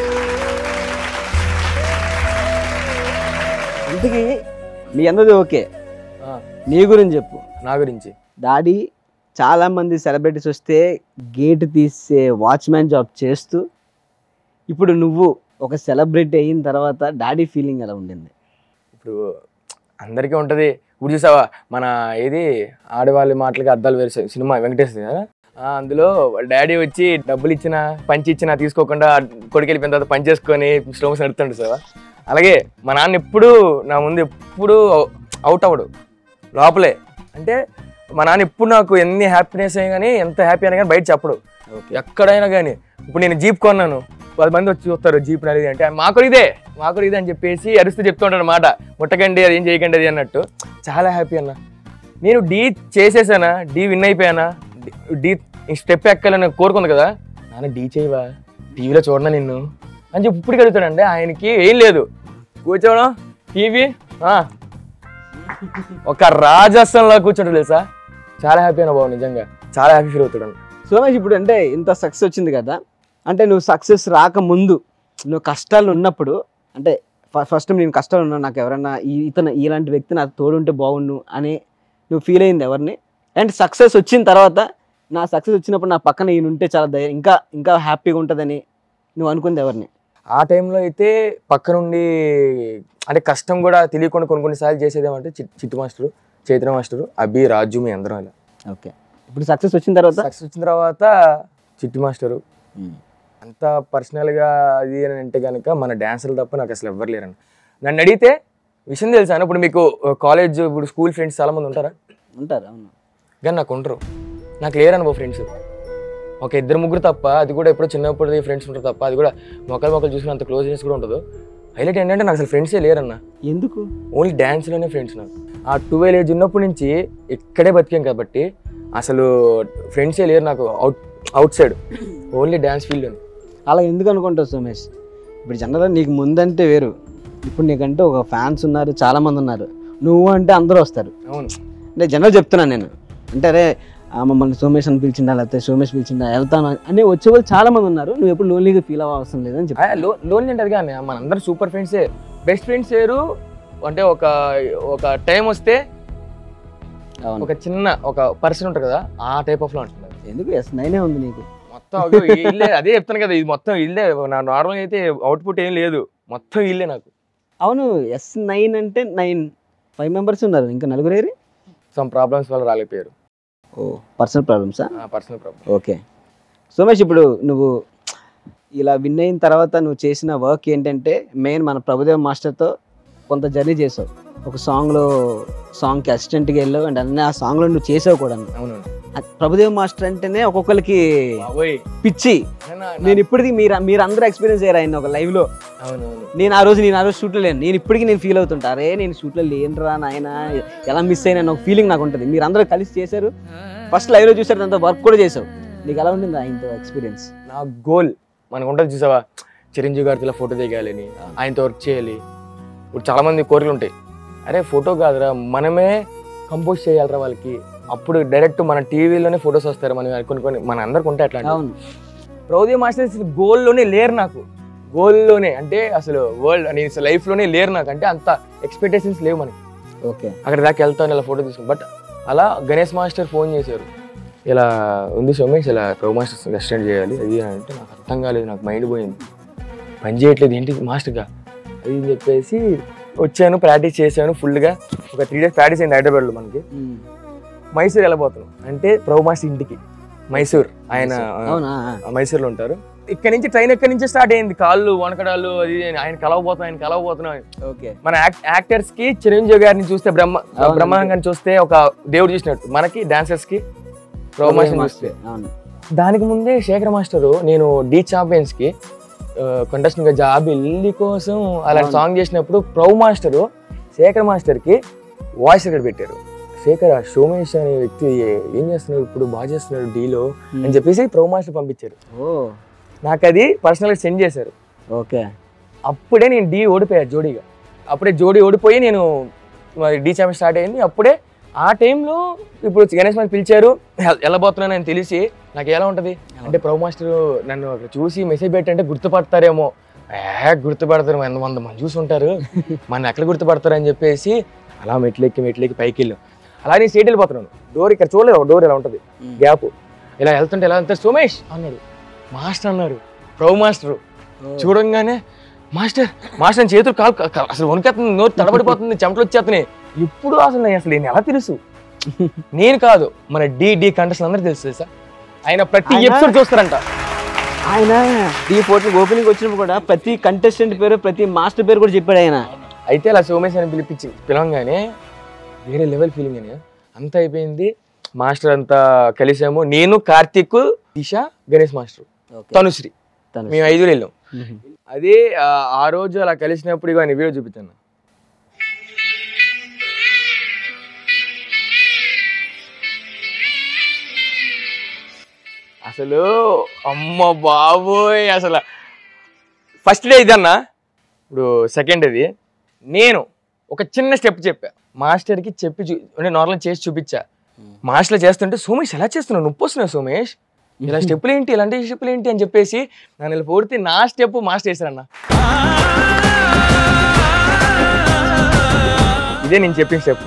ఇంతకీ మీ అందరిది ఓకే
ఆ,
నీ గురించి చెప్పు
నా గురించి
డాడీ చాలా మంది సెలబ్రిటీస్ వస్తే గేట్ తీసే వాచ్మ్యాన్ జాబ్ చేస్తూ ఇప్పుడు నువ్వు ఒక సెలబ్రిటీ అయిన తర్వాత డాడీ ఫీలింగ్ ఎలా ఉండింది
ఇప్పుడు అందరికీ ఉంటుంది ఇప్పుడు చూసావా మన ఏది ఆడవాళ్ళ మాటలకి అర్థాలు వేరే సి- సినిమా వెంకటేష్ కదా ఆ, అందులో డాడీ వచ్చి డబ్బులు ఇచ్చినా పంచి ఇచ్చినా తీసుకోకుండా కొడుకు వెళ్ళిపోయిన తర్వాత పని చేసుకొని స్లోమ్స్ నడుతుండు సార్ అలాగే మా నాన్న ఎప్పుడు నా ముందు ఎప్పుడు అవుట్ అవ్వడు లోపలే అంటే మా నాన్న ఎప్పుడు నాకు ఎన్ని హ్యాపీనెస్ అయినా కానీ ఎంత హ్యాపీ అయినా కానీ బయట చెప్పడు
ఓకే
ఎక్కడైనా కానీ ఇప్పుడు నేను జీప్ కొన్నాను పది మంది వచ్చి చూస్తారు జీప్ అనేది అంటే మాకు ఇదే మాకు ఇదే అని చెప్పేసి అరుస్తూ చెప్తూ ఉంటాడు అనమాట ముట్టకండి అది ఏం చేయకండి అది అన్నట్టు చాలా హ్యాపీ అన్న నేను డీ చేసేసానా డీ విన్ అయిపోయానా డీ స్టెప్ ఎక్కాలని కోరుకుంది కదా నాన్న డీ చేయవా టీవీలో చూడనా నిన్ను అని చెప్పి ఇప్పుడు అడుగుతాడండి ఆయనకి ఏం లేదు కూర్చోవడం టీవీ ఒక రాజస్థాన్లో కూర్చోడు తెలుసా చాలా హ్యాపీ అన్న బాబు నిజంగా చాలా హ్యాపీ ఫీల్ అవుతాడు
సోమేష్ ఇప్పుడు అంటే ఇంత సక్సెస్ వచ్చింది కదా అంటే నువ్వు సక్సెస్ రాకముందు నువ్వు కష్టాలు ఉన్నప్పుడు అంటే ఫస్ట్ నేను కష్టాలు ఉన్నా నాకు ఎవరైనా ఈ ఇతను ఇలాంటి వ్యక్తి నాకు తోడుంటే బాగుండు అని నువ్వు ఫీల్ అయింది ఎవరిని అండ్ సక్సెస్ వచ్చిన తర్వాత నా సక్సెస్ వచ్చినప్పుడు నా పక్కన ఈయన ఉంటే చాలా ధైర్యం ఇంకా ఇంకా హ్యాపీగా ఉంటుందని నువ్వు అనుకుంది ఎవరిని
ఆ టైంలో అయితే పక్క నుండి అంటే కష్టం కూడా తెలియకుండా కొన్ని కొన్నిసార్లు చేసేది ఏమంటే చిట్- చిట్టు మాస్టరు చైత్ర మాస్టరు అభి రాజు మీ అందరం ఇలా
ఓకే ఇప్పుడు సక్సెస్ వచ్చిన తర్వాత
సక్సెస్ వచ్చిన తర్వాత చిట్టి మాస్టరు అంత పర్సనల్గా అది అని అంటే కనుక మన డాన్సర్లు తప్ప నాకు అసలు ఎవ్వరు లేరండి నన్ను అడిగితే విషయం తెలుసా ఇప్పుడు మీకు కాలేజ్ ఇప్పుడు స్కూల్ ఫ్రెండ్స్ చాలా మంది ఉంటారా
ఉంటారు అవును
కానీ నాకు ఉండరు నాకు లేరనుకో ఫ్రెండ్స్ ఒక ఇద్దరు ముగ్గురు తప్ప అది కూడా ఎప్పుడో చిన్నప్పుడు ఫ్రెండ్స్ ఉంటారు తప్ప అది కూడా మొక్కలు మొక్కలు చూసిన అంత క్లోజ్నెస్ కూడా ఉండదు హైలైట్ ఏంటంటే నాకు అసలు ఫ్రెండ్సే లేరన్న
ఎందుకు
ఓన్లీ డ్యాన్స్లోనే ఫ్రెండ్స్ నాకు ఆ ట్వెల్వ్ ఏజ్ ఉన్నప్పటి నుంచి ఇక్కడే బతికాం కాబట్టి అసలు ఫ్రెండ్సే లేరు నాకు out outside only dance ఫీల్డ్లోనే
అలా ఎందుకు అనుకుంటావు సోమేష్ ఇప్పుడు జనరల్గా నీకు ముందంటే వేరు ఇప్పుడు నీకంటే ఒక ఫ్యాన్స్ ఉన్నారు చాలా మంది ఉన్నారు నువ్వు అంటే అందరూ వస్తారు
అవును
అంటే జనరల్ చెప్తున్నాను నేను అంటే అరే ఆ మమ్మల్ని సోమేష్ అని పిలిచిందా లేకపోతే సోమేష్ పిలిచిందా వెళ్తాను అని- అని వచ్చే వాళ్ళు చాలా మంది ఉన్నారు నువ్వు ఎప్పుడు లోన్లీగా ఫీల్ అవ్వ అవసరం లేదని చెప్పి
లో లోన్ ఏంటది కానీ మనందరం సూపర్ ఫ్రెండ్సే బెస్ట్ ఫ్రెండ్స్ వేరు అంటే ఒక ఒక టైం వస్తే
అవును
ఒక చిన్న ఒక పర్సన్ ఉంటుంది కదా ఆ టైప్ ఆఫ్ లో ఉంటుంది
ఎందుకు ఎస్ నైనే ఉంది నీకు
మొత్తం అగో ఈ ఇల్లే అదే చెప్తాను కదా ఇది మొత్తం ఇల్లే నా నార్మల్ అయితే అవుట్పుట్ ఏం లేదు మొత్తం ఇల్లే నాకు
అవును ఎస్ నైన్ అంటే నైన్ ఫైవ్ మెంబర్స్ ఉన్నారు ఇంకా నలుగురేరి
సమ్ ప్రాబ్లమ్స్ వల్ల రాలేకపోయారు
ఓ పర్సనల్ ప్రాబ్లమ్సా
పర్సనల్ ప్రాబ్లమ్
ఓకే సోమేష్ ఇప్పుడు నువ్వు ఇలా విన్ అయిన తర్వాత నువ్వు చేసిన వర్క్ ఏంటంటే మెయిన్ మన ప్రభుదేవ్ మాస్టర్తో కొంత జర్నీ చేసావు ఒక సాంగ్లో సాంగ్కి అసిస్టెంట్గా వెళ్ళావు అండ్ అన్నీ ఆ సాంగ్లో నువ్వు చేసావు కూడా
అవును
అది ప్రభుదేవ్ మాస్టర్ అంటేనే ఒక్కొక్కరికి
బాబోయ్
పిచ్చి నేను ఇప్పటికీ మీరు మీరు అందరూ ఎక్స్పీరియన్స్ అయ్యారు ఆయన ఒక లైవ్లో
అవును అవును
నేను ఆ రోజు నేను ఆ రోజు షూట్లో లేను నేను ఇప్పటికీ నేను ఫీల్ అవుతుంటా అరే నేను షూట్లో లేనురా నాయన ఎలా మిస్ అయినా ఒక ఫీలింగ్ నాకు ఉంటుంది మీరు అందరూ కలిసి చేశారు ఫస్ట్ లైవ్లో చూసారు దాంతో వర్క్ కూడా చేసావు నీకు ఎలా ఉండింది ఆయనతో ఎక్స్పీరియన్స్
నా గోల్ మనకు ఉంటుంది చూసావా చిరంజీవి గారితో ఇలా ఫోటో దిగాలని ఆయనతో వర్క్ చేయాలి ఇప్పుడు చాలా మంది కోరికలు ఉంటాయి అరే ఫోటో కాదురా మనమే కంపోజ్ చేయాలరా వాళ్ళకి అప్పుడు డైరెక్ట్ మన టీవీలోనే ఫొటోస్ వస్తారు మనం కొన్ని కొన్ని మన అందరికి ఉంటాయి అట్లా
అవును
ప్రౌదీ మాస్టర్స్ గోల్లోనే లేరు నాకు గోల్లోనే అంటే అసలు వరల్డ్ నేను లైఫ్లోనే లేరు నాకు అంటే అంత ఎక్స్పెక్టేషన్స్ లేవు మనకి
ఓకే
అక్కడ దాకా వెళ్తాను ఇలా ఫోటో తీసుకుని బట్ అలా గణేష్ మాస్టర్ ఫోన్ చేశారు ఇలా ఉంది సోమేష్ ఇలా ప్రో మాస్టర్స్ అసిస్టెంట్ చేయాలి అది అని అంటే నాకు అర్థం కాలేదు నాకు మైండ్ పోయింది పని చేయట్లేదు ఏంటి మాస్టర్గా అది అని చెప్పేసి వచ్చాను ప్రాక్టీస్ చేశాను ఫుల్గా ఒక త్రీ డేస్ ప్రాక్టీస్ అయింది హైదరాబాద్లో మనకి మైసూర్ వెళ్ళబోతున్నాం అంటే ప్రభు మాస్టర్ ఇంటికి మైసూర్ ఆయన ఆ,
అవునా
ఆ, మైసూర్లో ఉంటారు ఇక్కడ నుంచి ట్రైన్ ఎక్కడి నుంచి స్టార్ట్ అయింది కాళ్ళు వనకడాలు అది ఇది అని. ఆయన కలవబోతున్నాం ఆయన కలవబోతున్నాం
ఓకే
మన యాక్- యాక్టర్స్ కి చిరంజీవి గారిని చూస్తే బ్రహ్మ
అవును.
బ్రహ్మాంగాన్ని చూస్తే ఒక దేవుడు చూసినట్టు మనకి డాన్సర్స్ కి ప్రభు మాస్టర్ చూస్తే
అవును
దానికి ముందే శేఖర్ మాస్టర్ నేను డి ఛాంపియన్స్ కి కంటెస్టెంట్ గా జాబ్ ఇల్లి కోసం అలాంటి
అవును.
సాంగ్ చేసినప్పుడు ప్రభు మాస్టర్ శేఖర్ మాస్టర్ కి వాయిస్ రికార్డ్ పెట్టారు శేఖర్ ఆ సోమేష్ అనే వ్యక్తి ఏం చేస్తున్నాడు ఇప్పుడు బాగా చేస్తున్నాడు డీలో అని చెప్పేసి ప్రభు మాస్టర్ పంపించారు
ఓ
నాకు అది పర్సనల్గా సెండ్ చేశారు
ఓకే
అప్పుడే నేను డి ఓడిపోయా జోడీగా అప్పుడే జోడీ ఓడిపోయి నేను మరి డి ఛాంపియన్ స్టార్ట్ అయింది అప్పుడే ఆ టైంలో ఇప్పుడు గణేష్ మాస్టర్ పిలిచారు ఎ- వెళ్ళబోతున్నాను అని తెలిసి నాకు ఎలా ఉంటుంది అంటే ప్రభు మాస్టర్ నన్ను అక్కడ చూసి మెసేజ్ పెట్టంటే గుర్తుపడతారేమో ఏ గుర్తుపడతారు వంద వంద మంది చూసి ఉంటారు మన ఎక్కడ గుర్తుపడతారు అని చెప్పేసి అలా మెట్లెక్కి మెట్లెక్కి పైకి వెళ్ళాం అలా నేను స్టేట్ వెళ్ళిపోతున్నాను డోర్ ఇక్కడ చూడలేదు ఒక డోర్ ఇలా ఉంటుంది గ్యాప్ ఇలా వెళ్తుంటే ఎలా వెళ్తే సోమేష్ అన్నాడు మాస్టర్ అన్నారు ప్రభు మాస్టర్ చూడంగానే మాస్టర్ మాస్టర్ నా చేతులు కాలు క- క- అసలు వణికేస్తుంది నోరు తడబడిపోతుంది చెమటలు వచ్చేస్తున్నాయి ఇప్పుడు అసలు నేను అసలు నేను ఎలా తెలుసు నేను కాదు మన డి డి కంటెస్ట్ అందరూ తెలుసు తెలుసా ఆయన ప్రతి
ఆయన-
ఎపిసోడ్ చూస్తారంట
ఆయన ఈ ఫోటో ఓపెనింగ్ వచ్చినప్పుడు కూడా ప్రతి కంటెస్టెంట్ పేరు ప్రతి మాస్టర్ పేరు కూడా చెప్పాడు ఆయన
అయితే అలా సోమేష్ అని పిలిపించి పిలవంగానే వేరే లెవెల్ ఫీలింగ్ అని అంతా అయిపోయింది మాస్టర్ అంతా కలిసాము నేను కార్తీక్ దిశ గణేష్ మాస్టర్ తనుశ్రీ మేము ఐదుగురు వెళ్ళాం అదే ఆ, ఆ రోజు అలా కలిసినప్పుడు ఇక ఆయన వీడియో చూపించాను అసలు అమ్మ బాబోయ్ అసలు ఫస్ట్ డే ఇదన్నా ఇప్పుడు సెకండ్ ఇది నేను ఒక చిన్న స్టెప్ చెప్పా మాస్టర్కి చెప్పి చూ అంటే నార్మల్ చేసి చూపించా మాస్టర్ చేస్తుంటే సోమేష్ ఎలా చేస్తున్నావు నొప్పి వస్తున్నావు సోమేష్ ఇలా స్టెప్పులు ఏంటి ఇలాంటి స్టెప్పులు ఏంటి అని చెప్పేసి నన్ను ఇలా పూర్తి నా స్టెప్ మాస్టర్ చేశారన్న ఇదే నేను చెప్పిన స్టెప్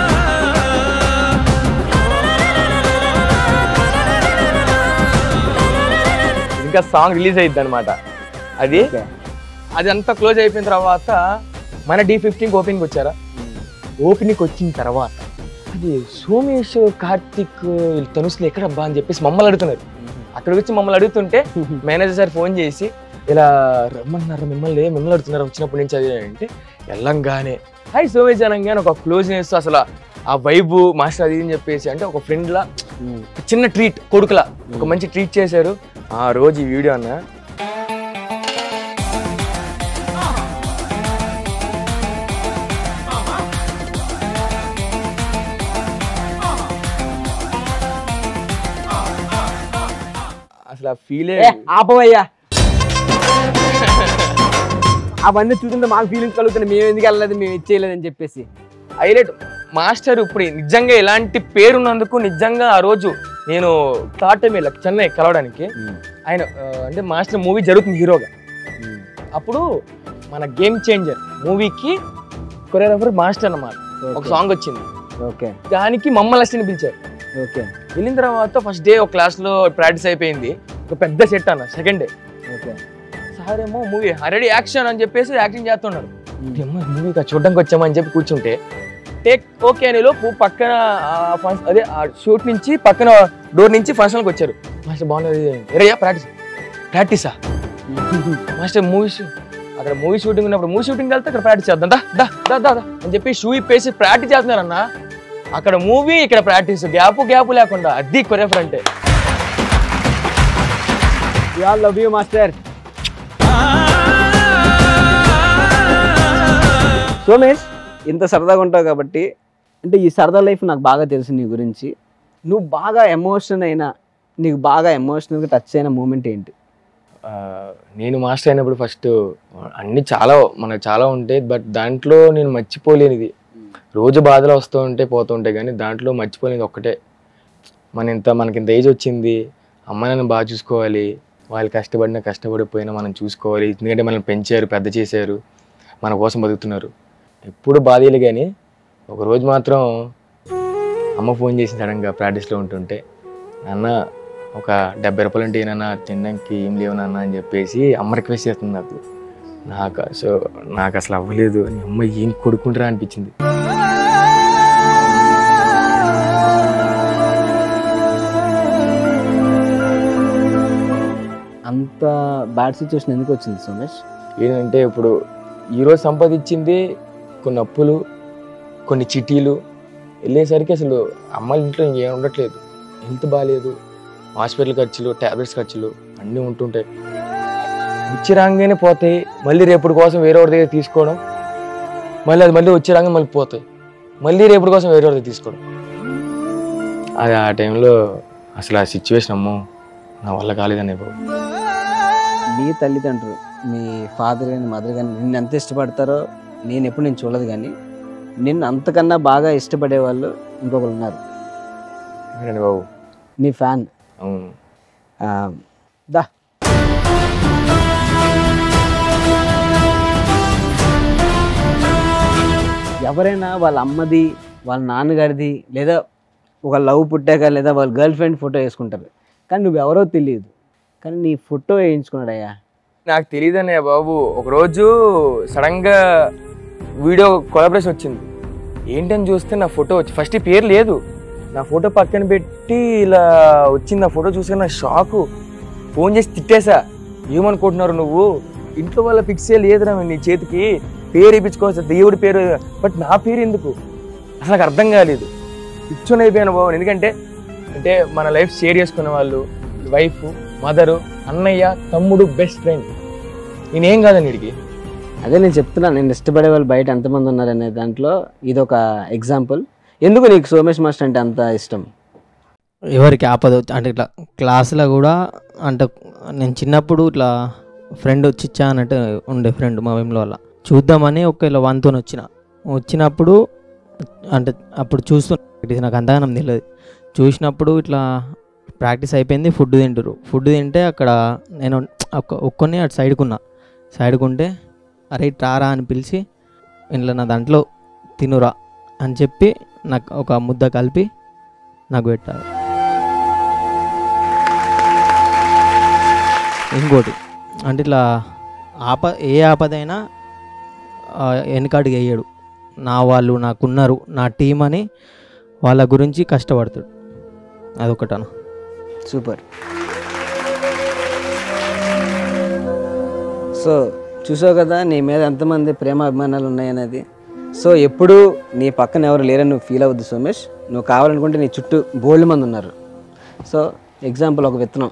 ఇంకా సాంగ్ రిలీజ్ అయ్యిద్ది అనమాట అది అది అంతా క్లోజ్ అయిపోయిన తర్వాత మన డి ఫిఫ్టీన్కి ఓపెనింగ్ వచ్చారా ఓపెనింగ్ వచ్చిన తర్వాత అది సోమేష్ కార్తిక్ వీళ్ళు తనుసులు ఎక్కడబ్బా అని చెప్పేసి మమ్మల్ని అడుగుతున్నారు అక్కడికి వచ్చి మమ్మల్ని అడుగుతుంటే మేనేజర్ సార్ ఫోన్ చేసి ఇలా రమ్మన్నారు మిమ్మల్ని మిమ్మల్ని అడుగుతున్నారు వచ్చినప్పటి నుంచి అది అంటే వెళ్ళంగానే హాయ్ సోమేష్ అనగానే ఒక క్లోజ్నెస్ అసలు ఆ వైబు మాస్టర్ అది ఇది అని చెప్పేసి అంటే ఒక ఫ్రెండ్ లా ఒక చిన్న ట్రీట్ కొడుకులా ఒక మంచి ట్రీట్ చేశారు ఆ రోజు ఈ వీడియో అన్న అసలు ఆ ఫీలే
ఏ, ఆపవయ్యా అవన్నీ చూస్తుంటే మాకు ఫీలింగ్స్ కలుగుతున్నాయి మేము ఎందుకు వెళ్ళలేదు మేము ఇచ్చేయలేదని చెప్పేసి
హైలైట్ మాస్టర్ ఇప్పుడు నిజంగా ఇలాంటి పేరున్నందుకు నిజంగా ఆ రోజు నేను థర్డ్ టైం వెళ్ళా చెన్నై కలవడానికి ఆయన ఆ, అంటే మాస్టర్ మూవీ జరుగుతుంది హీరోగా అప్పుడు మన గేమ్ చేంజర్ మూవీకి కొరియోగ్రాఫర్ మాస్టర్ అన్నమాట ఒక సాంగ్ వచ్చింది
ఓకే
దానికి మమ్మల్ని అసిస్టెంట్ పిలిచారు
ఓకే
వెళ్ళిన తర్వాత ఫస్ట్ డే ఒక క్లాస్లో ప్రాక్టీస్ అయిపోయింది ఒక పెద్ద సెట్ అన్న సెకండ్ డే
ఓకే
సార్ ఏమో మూవీ ఆల్రెడీ యాక్షన్ అని చెప్పేసి యాక్టింగ్ చేస్తున్నారు మూవీ చూడడానికి వచ్చామని చెప్పి కూర్చుంటే టేక్ ఓకే అనే లోపు పక్కన ఆ ఫంక్షన్ అదే ఆ షూట్ నుంచి పక్కన డోర్ నుంచి ఫంక్షన్కి వచ్చారు మాస్టర్ బాగున్నది ఎరయ్యా ప్రాక్టీస్ ప్రాక్టీసా మాస్టర్ మూవీస్ అక్కడ మూవీ షూటింగ్ ఉన్నప్పుడు మూవీ షూటింగ్ వెళ్తే అక్కడ ప్రాక్టీస్ చేద్దాం దా దా దా దా దా అని చెప్పి షూ ఇప్పేసి ప్రాక్టీస్ చేస్తున్నారన్న అక్కడ మూవీ ఇక్కడ ప్రాక్టీస్ గ్యాప్ గ్యాప్ లేకుండా అది కొరియోగ్రాఫర్ అంటే
all love you master Somesh ఇంత సరదాగా ఉంటావు కాబట్టి అంటే ఈ సరదా లైఫ్ నాకు బాగా తెలుసు నీ గురించి నువ్వు బాగా ఎమోషన్ అయినా నీకు బాగా ఎమోషనల్గా టచ్ అయిన మూమెంట్ ఏంటి
ఆ, నేను మాస్టర్ అయినప్పుడు ఫస్ట్ అన్ని చాలా మనకు చాలా ఉంటాయి బట్ దాంట్లో నేను మర్చిపోలేనిది రోజు బాధలు వస్తూ ఉంటాయి పోతూ ఉంటాయి కానీ దాంట్లో మర్చిపోలేనిది ఒక్కటే మన ఇంత మనకి ఇంత ఏజ్ వచ్చింది అమ్మ నాన్న బాగా చూసుకోవాలి వాళ్ళు కష్టపడినా కష్టపడిపోయినా మనం చూసుకోవాలి ఎందుకంటే మనల్ని పెంచారు పెద్ద చేశారు మన కోసం బతుకుతున్నారు ఎప్పుడు బాధలు కానీ ఒక రోజు మాత్రం అమ్మ ఫోన్ చేసి సడన్గా ప్రాక్టీస్లో ఉంటుంటే నాన్న ఒక డెబ్బై రూపాయలు ఉంటే నాన్న తినడానికి ఏం లేవు నాన్న అని చెప్పేసి అమ్మ రిక్వెస్ట్ చేస్తుంది నాకు నాకు సో నాకు అసలు అవ్వలేదు నీ అమ్మ ఏం కొడుకుంటారా అనిపించింది
అంత బ్యాడ్ సిచ్యువేషన్ ఎందుకు వచ్చింది సోమేష్
ఏంటంటే ఇప్పుడు ఈరోజు సంపాదించింది కొన్ని అప్పులు కొన్ని చిటీలు వెళ్ళేసరికి అసలు అమ్మాయిల ఇంట్లో ఇంకేం ఉండట్లేదు హెల్త్ బాగాలేదు హాస్పిటల్ ఖర్చులు ట్యాబ్లెట్స్ ఖర్చులు అన్నీ ఉంటుంటాయి వచ్చి రాగానే పోతాయి మళ్ళీ రేపటి కోసం వేరే వాడి దగ్గర తీసుకోవడం మళ్ళీ అది మళ్ళీ వచ్చి రాగానే మళ్ళీ పోతాయి మళ్ళీ రేపటి కోసం వేరే వాడి దగ్గర తీసుకోవడం అది ఆ టైంలో అసలు ఆ సిచ్యువేషన్ అమ్మో నా వల్ల కాలేదనే బాబు
మీ తల్లిదండ్రులు మీ ఫాదర్ కానీ మదర్ కానీ నిన్ను ఎంత ఇష్టపడతారో నేను ఎప్పుడు నేను చూడలేదు కానీ నిన్ను అంతకన్నా బాగా ఇష్టపడే వాళ్ళు ఇంకొకరు ఉన్నారు
అవునండి బాబు
నీ ఫ్యాన్
అవును
దా ఎవరైనా వాళ్ళ అమ్మది వాళ్ళ నాన్నగారిది లేదా ఒక లవ్ పుట్టాక లేదా వాళ్ళ గర్ల్ ఫ్రెండ్ ఫోటో వేసుకుంటారు కానీ నువ్వు ఎవరో తెలియదు కానీ నీ ఫోటో వేయించుకున్నాడయ్యా
నాకు తెలియదన్నయ్య బాబు ఒకరోజు సడన్గా వీడియో కొలాబరేషన్ వచ్చింది ఏంటని చూస్తే నా ఫోటో వచ్చి ఫస్ట్ ఈ పేరు లేదు నా ఫోటో పక్కన పెట్టి ఇలా వచ్చింది నా ఫోటో చూసి నా షాకు ఫోన్ చేసి తిట్టేశా ఏమనుకుంటున్నారు నువ్వు ఇంట్లో వాళ్ళ ఫిక్సే లేదురా నీ చేతికి పేరు వేయించుకోవచ్చు దేవుడి పేరు బట్ నా పేరు ఎందుకు అసలు నాకు అర్థం కాలేదు పిచ్చోని అయిపోయాను బాబు ఎందుకంటే అంటే మన లైఫ్ షేర్ చేసుకునే వాళ్ళు వైఫ్ మదరు అన్నయ్య తమ్ముడు బెస్ట్ ఫ్రెండ్ నేనేం కాదండి వీడికి
అదే నేను చెప్తున్నా నేను ఇష్టపడే వాళ్ళు బయట ఎంతమంది ఉన్నారనే దాంట్లో ఇది ఒక ఎగ్జాంపుల్ ఎందుకు నీకు సోమేష్ మాస్టర్ అంటే అంత ఇష్టం
ఎవరికి ఆపద వచ్చి- అంటే ఇట్లా క్లాస్లో కూడా అంటే నేను చిన్నప్పుడు ఇట్లా ఫ్రెండ్ వచ్చి ఇచ్చా అన్నట్టు ఉండే ఫ్రెండ్ మా వేముల వల్ల చూద్దామని ఒక ఇలా వన్తో వచ్చిన వచ్చినప్పుడు అంటే అప్పుడు చూస్తూ నాకు అంతగానం తెలియదు చూసినప్పుడు ఇట్లా ప్రాక్టీస్ అయిపోయింది ఫుడ్ తింటారు ఫుడ్ తింటే అక్కడ నేను ఒక్క- ఒక్కొని అటు సైడ్కున్నా సైడ్కుంటే అరే ఇటు రారా అని పిలిచి ఇంట్లో నా దాంట్లో తినురా అని చెప్పి నాకు ఒక ముద్ద కలిపి నాకు పెట్టారు ఇంకోటి అంటే ఇట్లా ఆప ఏ ఆపదైనా ఆ, వెనకాడికి వేయడు నా వాళ్ళు నాకున్నారు నా టీం అని వాళ్ళ గురించి కష్టపడతాడు అదొకటన
సూపర్ సో చూసావు కదా నీ మీద ఎంతమంది ప్రేమ అభిమానాలు ఉన్నాయనేది సో ఎప్పుడు నీ పక్కన ఎవరు లేరని నువ్వు ఫీల్ అవ్వద్దు సోమేష్ నువ్వు కావాలనుకుంటే నీ చుట్టూ బోల్డ్ మంది ఉన్నారు సో ఎగ్జాంపుల్ ఒక విత్తనం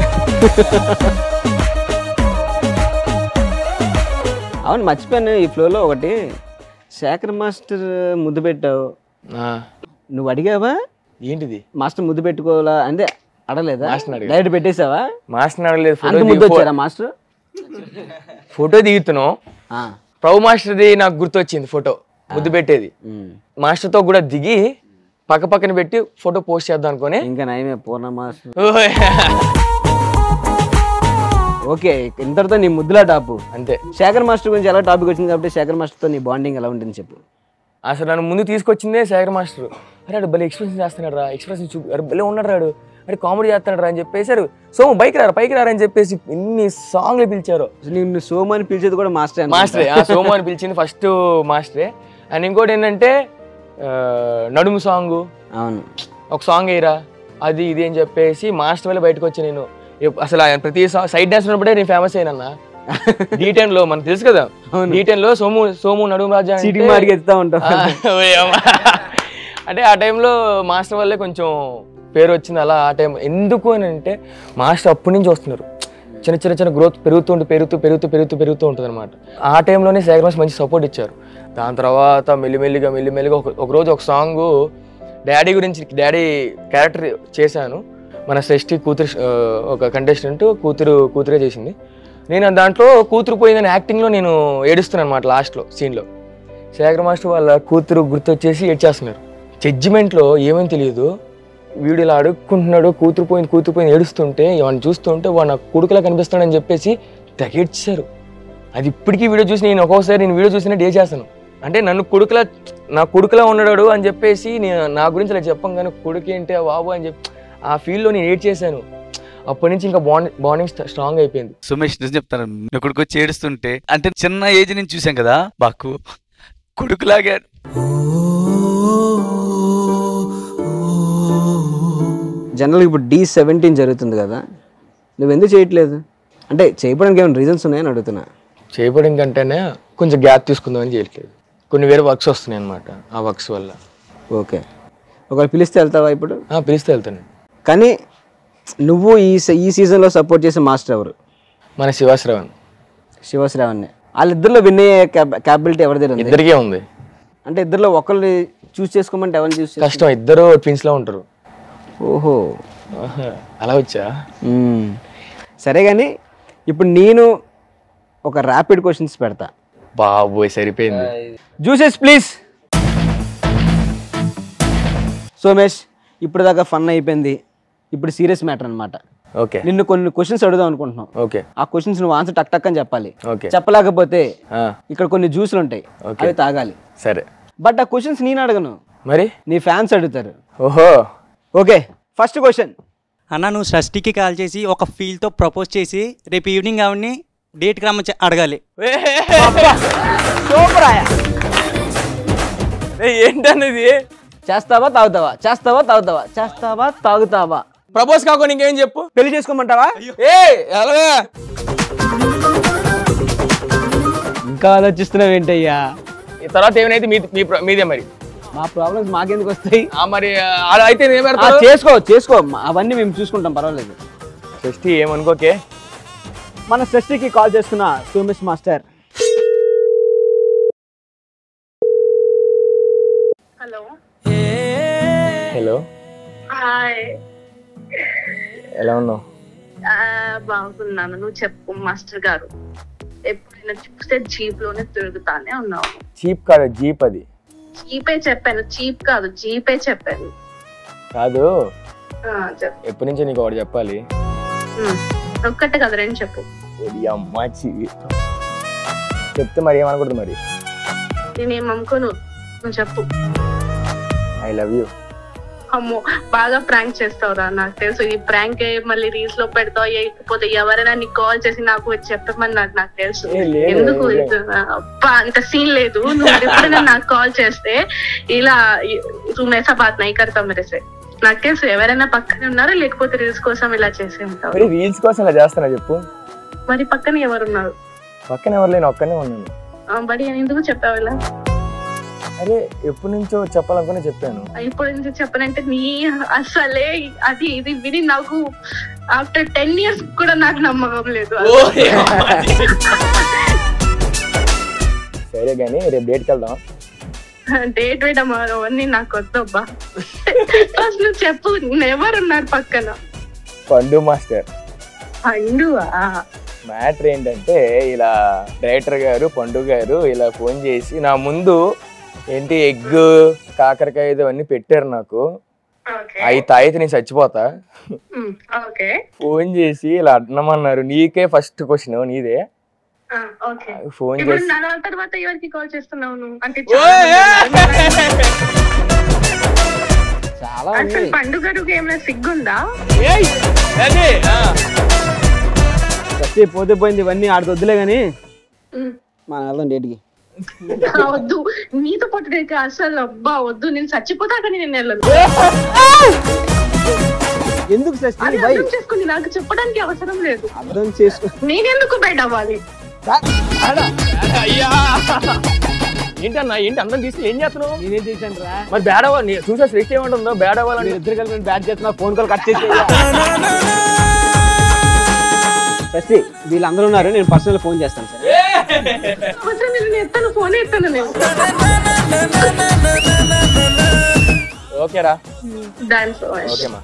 అవును మర్చిపోయాను ఈ ఫ్లోలో ఒకటి శేఖర్ మాస్టర్ ముద్దు పెట్టావు
ఆ,
నువ్వు అడిగావా
ఏంటిది
మాస్టర్ ముద్దు పెట్టుకోవాలా అంటే అడలేదా
మాస్టర్ని అడిగా.
డైరెక్ట్ పెట్టేసావా
మాస్టర్ అడగలేదు
అంత
ఫోటో
ముద్దు
దిగు-
వచ్చారా మాస్టర్
ఫోటో దిగుతున్నాం
ఆ,
ప్రభు మాస్టర్ది నాకు గుర్తొచ్చింది ఫోటో ముద్దు పెట్టేది
ఉమ్.
మాస్టర్తో కూడా దిగి పక్క పక్కన పెట్టి ఫోటో పోస్ట్ చేద్దాం అనుకొని
ఇంకా నయమే పూర్ణ మాస్టర్
ఓయ్.
ఓకే ఇంతటితో నీ ముద్దులా టాపు
అంతే
శేఖర్ మాస్టర్ గురించి ఎలా టాపిక్ వచ్చింది కాబట్టి శేఖర్ మాస్టర్తో నీ బాండింగ్ ఎలా ఉంటుంది చెప్పు
అసలు నన్ను ముందు తీసుకొచ్చిందే శేఖర్ మాస్టర్ అరే అడు భలే ఎక్స్ప్రెషన్ చేస్తున్నాడు రా ఎక్స్ప్రెషన్ చూ అరే భలే ఉన్నాడు రాడు అరే కామెడీ చేస్తున్నాడు రా అని చెప్పేశారు సోము బైక్ రారా పైకి రారా అని చెప్పేసి ఇన్ని సాంగ్లు పిలిచారు
అసలు నిన్ను సోమ అని పిలిచేది కూడా మాస్టర్
మాస్టరే ఆ సోము అని పిలిచింది ఫస్ట్ మాస్టరే అండ్ ఇంకోటి ఏంటంటే ఆ, నడుము సాంగు
అవును
ఒక సాంగ్ వేయరా అది ఇది అని చెప్పేసి మాస్టర్ వెళ్ళి బయటకు వచ్చి నేను ఎప్- అసలు ఆయన ప్రతి సైడ్ డాన్స్ ఉన్నప్పుడే నేను ఫేమస్ అయినా డీ లో మనకు తెలుసు కదా
అవును.
డీ లో సోము సోము నడుము రాజా అంటే-
చీటింగ్ మార్కి ఎత్తుతా ఉంటావు
ఆ, ఓయ్ అమ్మ. అంటే ఆ టైంలో మాస్టర్ వల్లే కొంచెం పేరు వచ్చింది అలా ఆ టైం ఎందుకు అని అంటే మాస్టర్ అప్పటి నుంచి వస్తున్నారు చిన్న చిన్న చిన్న గ్రోత్ పెరుగుతుంటూ పెరుగుతూ పెరుగుతూ పెరుగుతూ పెరుగుతూ ఉంటుంది అనమాట ఆ టైంలోనే శేఖర్ మాస్టర్ మంచి సపోర్ట్ ఇచ్చారు దాని తర్వాత మెల్లిమెల్లిగా మెల్లిమెల్లిగా ఒక ఒకరోజు ఒక సాంగ్ డాడీ గురించి డాడీ క్యారెక్టర్ చేశాను మన శ్రేష్ఠి కూతురు ఆ, ఒక కంటెస్టెంట్ కూతురు కూతురే చేసింది నేను దాంట్లో కూతురు పోయిందని యాక్టింగ్లో నేను ఏడుస్తున్నాను అనమాట లాస్ట్లో సీన్లో శేఖర్ మాస్టర్ వాళ్ళ కూతురు గుర్తొచ్చేసి ఏడ్చేస్తున్నారు జడ్జిమెంట్లో ఏమని తెలియదు వీడు ఇలా అడుక్కుంటున్నాడు కూతురు పోయింది కూతురు పోయింది ఏడుస్తుంటే వాడిని చూస్తుంటే వాడు నా కొడుకులా కనిపిస్తున్నాడని చెప్పేసి తెగేడ్చారు అది ఇప్పటికీ వీడియో చూసి నేను ఒక్కోసారి నేను వీడియో చూసినట్టు ఏ చేస్తాను అంటే నన్ను కొడుకులా నా కొడుకులా ఉన్నాడు అని చెప్పేసి నేను నా గురించి అలా చెప్పం కానీ కొడుకు ఏంటి ఆ బాబు అని చెప్పి ఆ ఫీల్డ్లో నేను ఏడ్ చేశాను అప్పటి నుంచి ఇంకా బాండ్ బాండింగ్ స్ట్రాంగ్ అయిపోయింది
సుమేష్ నిజం చెప్తాను నా కొడుకు వచ్చి ఏడుస్తుంటే అంటే చిన్న ఏజ్ నుంచి చూసాం కదా బాకు కొడుకులాగా
జనరల్గా ఇప్పుడు డి సెవెంటీన్ జరుగుతుంది కదా నువ్వు ఎందుకు చేయట్లేదు అంటే చేయడానికి ఏమైనా రీజన్స్ ఉన్నాయని అడుగుతున్నా
చేయబడిన కంటేనే కొంచెం గ్యాప్ తీసుకుందామని చేయట్లేదు కొన్ని వేరే వర్క్స్ వస్తున్నాయి అనమాట ఆ వర్క్స్ వల్ల
ఓకే ఒకవేళ పిలిస్తే వెళ్తావా ఇప్పుడు
ఆ, పిలిస్తే వెళ్తాను
కానీ నువ్వు ఈ సీ- ఈ సీజన్లో సపోర్ట్ చేసే మాస్టర్ ఎవరు
మన శివాశ్రవన్
శివశ్రావణ్ణి వాళ్ళిద్దరిలో విన్ అయ్యే క్యాపబిలిటీ ఎవరి దగ్గర ఉంది
ఇద్దరికే ఉంది
అంటే ఇద్దరిలో ఒకరిని చూస్ చేసుకోమంటే ఎవరిని చూస్
కష్టం ఇద్దరు ట్విన్స్ లో ఉంటారు
ఓహో
ఆహా, అలా వచ్చా
మ్మ్. సరే కానీ ఇప్పుడు నేను ఒక ర్యాపిడ్ క్వశ్చన్స్ పెడతా
బాబోయ్ సరిపోయింది
జ్యూసెస్ ప్లీజ్ సోమేష్ ఇప్పుడు దాకా ఫన్ అయిపోయింది ఇప్పుడు సీరియస్ మ్యాటర్ అన్నమాట
ఓకే
నిన్ను కొన్ని క్వశ్చన్స్ అడుగుదాం అనుకుంటున్నాం
ఓకే
ఆ క్వశ్చన్స్ నువ్వు ఆన్సర్ టక్ టక్ అని చెప్పాలి
ఓకే
చెప్పలేకపోతే
ఆ,
ఇక్కడ కొన్ని జ్యూసులు ఉంటాయి
ఓకే.
అవి తాగాలి
సరే
బట్ ఆ క్వశ్చన్స్ నేను అడగను
మరి
నీ ఫ్యాన్స్ అడుగుతారు
ఓహో
ఓకే ఫస్ట్ క్వశ్చన్
అన్న నువ్వు షష్టికి కాల్ చేసి ఒక ఫీల్తో ప్రపోజ్ చేసి రేపు ఈవినింగ్ ఆవిడ్ని డేట్కి రమ్మని అడగాలి
సూపర్ ఆయా
ఏంటన్నది
చేస్తావా తాగుతావా చేస్తావా తాగుతావా చేస్తావా తాగుతావా
ప్రపోజ్ కాకుండా ఇంకేం చెప్పు
పెళ్లి చేసుకోమంటావా
ఏ ఎలా
ఇంకా ఆలోచిస్తున్నావు ఏంటయ్యా
ఈ తర్వాత ఏమైనా మీ మీ ప్ర- మీదే మరి
మా ప్రాబ్లమ్స్ మాకెందుకు వస్తాయి
ఆ మరి ఆ, అలా అయితే ఏం
ఆ,
పెడతారు
చేసుకో చేసుకో అవన్నీ మేము చూసుకుంటాం పర్వాలేదు
షష్ఠి ఏమనుకోకే
మన షష్టికి కాల్ చేస్తున్న Somesh master
hello
hello
hi
ఎలా ఉన్నావు
ఆ, బాగున్నాను నువ్వు చెప్పు మాస్టర్ గారు ఎప్పుడైనా చూస్తే జీప్ లోనే తిరుగుతానే ఉన్నావు
చీప్ కాదు జీప్ అది
జీపే చెప్పాను చీప్ కాదు జీపే చెప్పాను
కాదు
ఆ, చెప్పు
ఎప్పటి నుంచో నీకు ఒకటి చెప్పాలి
ఉమ్, ఒక్కటే కదా రెండు చెప్పు
ఇది అమ్మాచి చెప్తే మరి ఏమనకూడదు మరి
నేనేం అనుకోను నువ్వు చెప్పు
ఐ లవ్ యూ
అమ్మో బాగా ప్రాంక్ చేస్తావురా నాకు తెలుసు ఈ ప్రాంక్ మళ్ళీ రీల్స్ లో పెడతావు లేకపోతే ఎవరైనా నీకు కాల్ చేసి నాకు వచ్చి చెప్పమని నాకు నాకు తెలుసు
ఏ, లేదు,
ఎందుకు
లేదు.
ఇది? అబ్బా అంత సీన్ లేదు నువ్వు ఎప్పుడైనా నాకు కాల్ చేస్తే ఇలా తూ మేసా బాత్ నై కడతా మెరేసే నాకు తెలుసు ఎవరైనా పక్కనే ఉన్నారో లేకపోతే రీల్స్ కోసం ఇలా చేసి ఉంటావు
మరి రీల్స్ కోసం ఇలా చేస్తానా చెప్పు
మరి పక్కన ఎవరున్నారు
పక్కన ఎవరు లేని ఒక్కనే ఉన్నాను
ఆ, బడి అని ఎందుకు చెప్పావు ఇలా
అరే ఎప్పటి నుంచో చెప్పాలనుకుని చెప్పాను
ఇప్పుడు ఎందుకు చెప్పనంటే నీ అసలే అది ఇది విని నాకు ఆఫ్టర్ టెన్ ఇయర్స్ కూడా నాకు నమ్మకం లేదు
సరే కానీ రేపు డేట్కి వెళ్దాం
డేట్ వేయడం అవన్నీ నాకు వద్దబ్బా ఫస్ట్ నువ్వు చెప్పు ఎవరున్నారు పక్కన
పండు మాస్టర్
పండువా
మ్యాటర్ ఏంటంటే ఇలా డైరెక్టర్ గారు పండు గారు ఇలా ఫోన్ చేసి నా ముందు ఏంటి ఎగ్ కాకరకాయ ఇవన్నీ పెట్టారు నాకు అవి తాగితే నేను చచ్చిపోతా
ఓకే
ఫోన్ చేసి ఇలా అన్నమన్నారు నీకే ఫస్ట్ క్వశ్చన్ నీదే
ఓకే
ఫోన్
ఇప్పుడు
చేసి
నా తర్వాత ఎవరికి కాల్ చేస్తున్నావు నువ్వు అంటే
చాలా
అసలు పండుగకు ఏమైనా సిగ్గుందా
షష్టి పోతే పోయింది ఇవన్నీ ఆడికి వద్దులే కానీ
ఉమ్.
మన వెళ్దాం డేట్కి
ఆ, వద్దు నీతో పాటు నేను అసలు అబ్బా వద్దు నేను చచ్చిపోతాక నేను వెళ్ళను
ఎందుకు షష్టి
అది
బై
అర్థం చేసుకుని నాకు చెప్పడానికి అవసరం లేదు
అర్థం చేసుకో
నేనెందుకు బయట అవ్వాలి
ఏంటన్నా ఏంటి అందరం తీసుకుని ఏం చేస్తున్నావు
నేనేం చేశాను రా
మరి బ్యాడ్ అవ్వాలి చూసా శ్రేష్ఠ ఏమంటుందో బ్యాడ్ అవ్వాలని
మీరు ఇద్దరు కలిపి బ్యాట్ చేస్తున్నా ఫోన్ కాల్ కట్ చేసి షష్టి వీళ్ళందరూ ఉన్నారు నేను పర్సనల్ ఫోన్ చేస్తాను సార్
అవసరం లేదు నేను ఎత్తాను ఫోన్ ఎత్తాను నేను
ఓకేరా
డాన్స్
ఓకేమా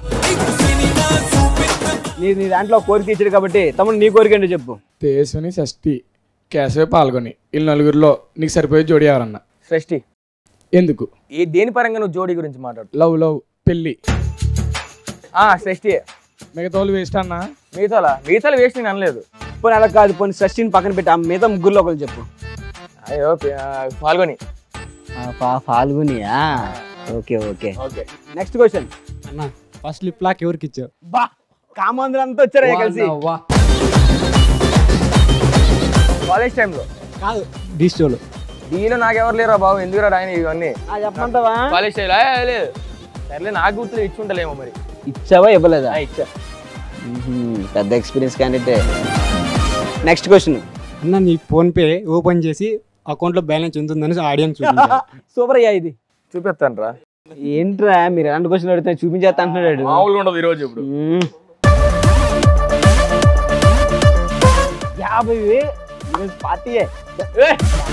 నీ నీ దాంట్లో కోరిక ఇచ్చాడు కాబట్టి తమ్ముడు నీ కోరిక ఏంటో చెప్పు
తేజస్విని షష్ఠి కేశవే పాల్గొని వీళ్ళు నలుగురిలో నీకు సరిపోయే జోడి ఎవరన్నా
శ్రేష్ఠి
ఎందుకు
ఏ దేని పరంగా నువ్వు జోడీ గురించి మాట్లాడు
లవ్ లవ్ పెళ్ళి
ఆ శ్రేష్ఠి
మిగతా వాళ్ళు వేస్ట్ అన్నా
మిగతాలా మిగతాలు వేస్ట్ నేను అనలేదు
పోనీ అలా కాదు పోనీ షష్టిని పక్కన పెట్టి ఆ మిగతా ముగ్గురులో ఒకరు చెప్పు
అయ్యో పి- ఆ, పాల్గొని
ఫాల్గునియా okay okay
okay
next question
అన్న ఫస్ట్ లిప్ లాక్ ఎవరికి ఇచ్చావు
బా కామాంధ్ర అంతా వచ్చారా కలిసి
కాలేజ్ టైంలో
కాదు డిస్టోలో
దీనిలో నాకెవరు లేరా బాబు ఎందుకురా ఆయన ఇవన్నీ
చెప్పమంటావా
కాలేజ్ స్టైల్ లేదు సర్లే నాకు గుర్తులు ఇచ్చుంటలేమో మరి
ఇచ్చావా ఇవ్వలేదా
ఆ, ఇచ్చా
మ్మ్. పెద్ద ఎక్స్పీరియన్స్ క్యాండిడేట్ నెక్స్ట్ క్వశ్చన్
అన్న నీ ఫోన్పే ఓపెన్ చేసి అకౌంట్లో బ్యాలెన్స్ ఉంటుందని ఆడియన్స్ చూపించారు
సూపర్ అయ్యా ఇది
చూపిస్తాను రా
ఏంట్రా మీరు ఎలాంటి క్వశ్చన్ అడిగితే చూపించేస్తా అంటున్నాడు
మామూలుగా ఉండదు ఈరోజు ఇప్పుడు
మ్మ్. యాభై వే ఈరోజు పార్టీయే ఏ!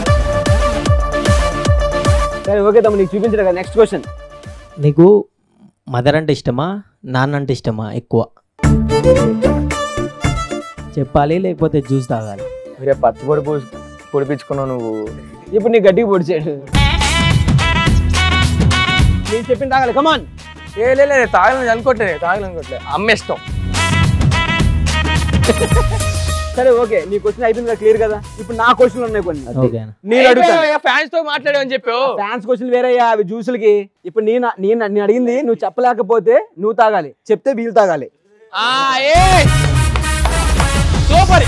సరే ఓకే తమ్ముడు నీకు చూపించరు కదా నెక్స్ట్ క్వశ్చన్
నీకు మదర్ అంటే ఇష్టమా నాన్న అంటే ఇష్టమా ఎక్కువ చెప్పాలి లేకపోతే జ్యూస్ తాగాలి
మీరే పచ్చి పొడి పొడిపించుకున్నావు నువ్వు
ఇప్పుడు నీ గట్టికి పొడిచాడు నేను చెప్పిన తాగాలి కమాన్
ఏ లే లే, తాగలేదు అనుకోవట్లే తాగలేదు అనుకోవట్లే అమ్మ ఇష్టం
సరే ఓకే నీ క్వశ్చన్ అయిపోయింది కదా క్లియర్ కదా ఇప్పుడు నా క్వశ్చన్లు ఉన్నాయి కొన్ని
ఓకేనా
నేను అడుగుతాను
ఫ్యాన్స్ తో మాట్లాడామని చెప్పావు
ఫ్యాన్స్ క్వశ్చన్ వేరయ్యా అవి జ్యూసులకి ఇప్పుడు నేను నేను నేను అడిగింది నువ్వు చెప్పలేకపోతే నువ్వు తాగాలి చెప్తే వీళ్ళు తాగాలి
సూపర్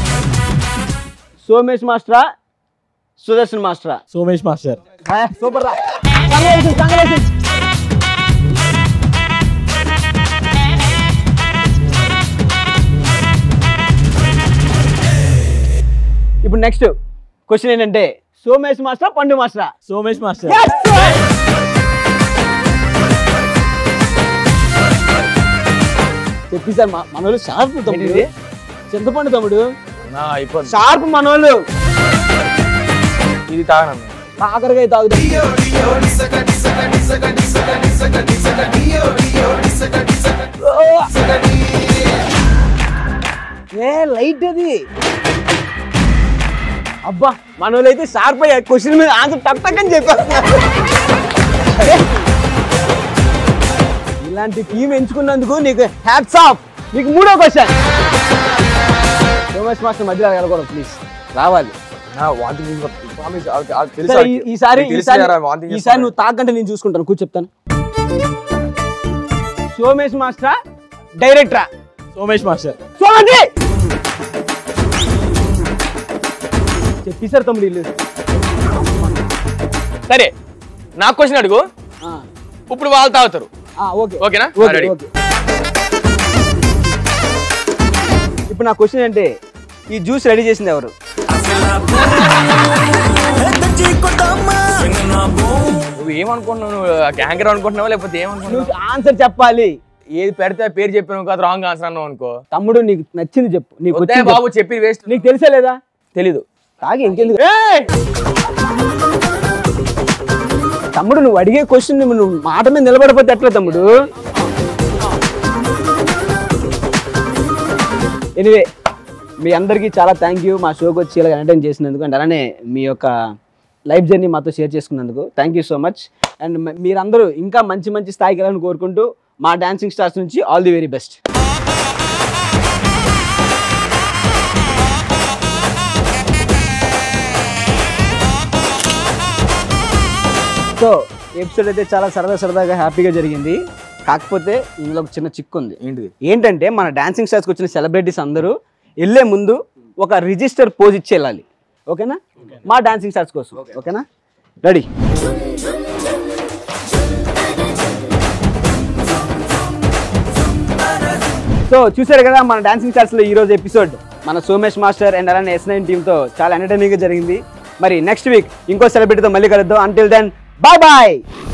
సోమేష్ మాస్టరా సుదర్శన్ మాస్టరా
సోమేష్ మాస్టర్
సూపర్ రా Congratulations, congratulations. ఇప్పుడు నెక్స్ట్ క్వశ్చన్ ఏంటంటే సోమేష్ మాస్టర్ పండు మాస్టరా
సోమేష్ మాస్టర్
చెప్పేసారు మా- మనోళ్ళు షార్ప్ తమ్ముడు చింతపండు తమ్ముడు
నా అయిపోద్ది
షార్ప్ మనోళ్ళు
ఇది తాగనన్నా
కాకరకాయ తాగుతాం ఏ లైట్ అది అబ్బా మనోళ్ళు అయితే షార్ప్ అయ్యా క్వశ్చన్ మీద ఆన్సర్ టక్ టక్ అని చెప్పేస్తున్నారు ఇలాంటి టీం ఎంచుకున్నందుకు నీకు హ్యాట్స్ ఆఫ్ నీకు మూడో క్వశ్చన్ సోమేష్ మాస్టర్ మధ్యలో అడగకూడదు ప్లీజ్ రావాలి
నా వాంతి ప్రామిస్
సరే, ఈ- ఈసారి ఈసారి ఈసారి నువ్వు తాకంటే నేను చూసుకుంటాను కూర్చో చెప్తాను సోమేష్ మాస్టర్ డైరెక్టరా
సోమేష్ మాస్టర్
సోమంజి చెప్పేశారు తమ్ముడు వీళ్ళు
సరే నాకు క్వశ్చన్ అడుగు ఇప్పుడు వాళ్ళు తాగుతారు
ఆ, ఓకే
ఓకేనా
ఓకే
రెడీ
ఓకే ఇప్పుడు నా క్వశ్చన్ అంటే ఈ జ్యూస్ రెడీ చేసింది ఎవరు
నువ్వు ఏమనుకుంటున్నావు నువ్వు గ్యాంగర్ అనుకుంటున్నావా లేకపోతే ఏమనుకుంటున్నావు
నువ్వు ఆన్సర్ చెప్పాలి
ఏది పెడితే ఆ పేరు చెప్పాను కాదు రాంగ్ ఆన్సర్ అన్నావు అనుకో
తమ్ముడు నీకు నచ్చింది చెప్పు నీకు
వద్దే
వచ్చింది
బాబు
చెప్పు.
చెప్పి వేస్ట్
నీకు తెలిసే లేదా
తెలీదు
తాగి ఇంకెందుకు ఏయ్! తమ్ముడు నువ్వు అడిగే క్వశ్చన్ నువ్వు మాట మీద నిలబడిపోతే ఎట్లా తమ్ముడు ఎనివే మీ అందరికీ చాలా థ్యాంక్ యూ మా షోకి వచ్చి ఇలా ఎంటర్టైన్ చేసినందుకు అండ్ అలానే మీ యొక్క లైఫ్ జర్నీ మాతో షేర్ చేసుకున్నందుకు thank you so much and మీరందరూ ఇంకా మంచి మంచి స్థాయికి వెళ్ళాలని కోరుకుంటూ మా డాన్సింగ్ స్టార్స్ నుంచి all the very best so episode అయితే చాలా సరదా సరదాగా హ్యాపీగా జరిగింది కాకపోతే ఇందులో ఒక చిన్న చిక్కు ఉంది
ఏంటిది
ఏంటంటే మన డాన్సింగ్ స్టార్స్కి వచ్చిన సెలబ్రిటీస్ అందరూ వెళ్ళే ముందు ఒక రిజిస్టర్ పోజ్ ఇచ్చి వెళ్ళాలి ఓకేనా మా డాన్సింగ్ స్టార్స్ కోసం ఓకేనా రెడీ సో చూసారు కదా మన డాన్సింగ్ స్టార్స్లో ఈ రోజు ఎపిసోడ్ మన సోమేష్ మాస్టర్ అండ్ అలానే ఎస్ నైన్ టీంతో చాలా ఎంటర్టైనింగ్గా జరిగింది మరి నెక్స్ట్ వీక్ ఇంకో సెలబ్రిటీతో మళ్ళీ కలుద్దాం అంటిల్ దెన్ బాయ్ బాయ్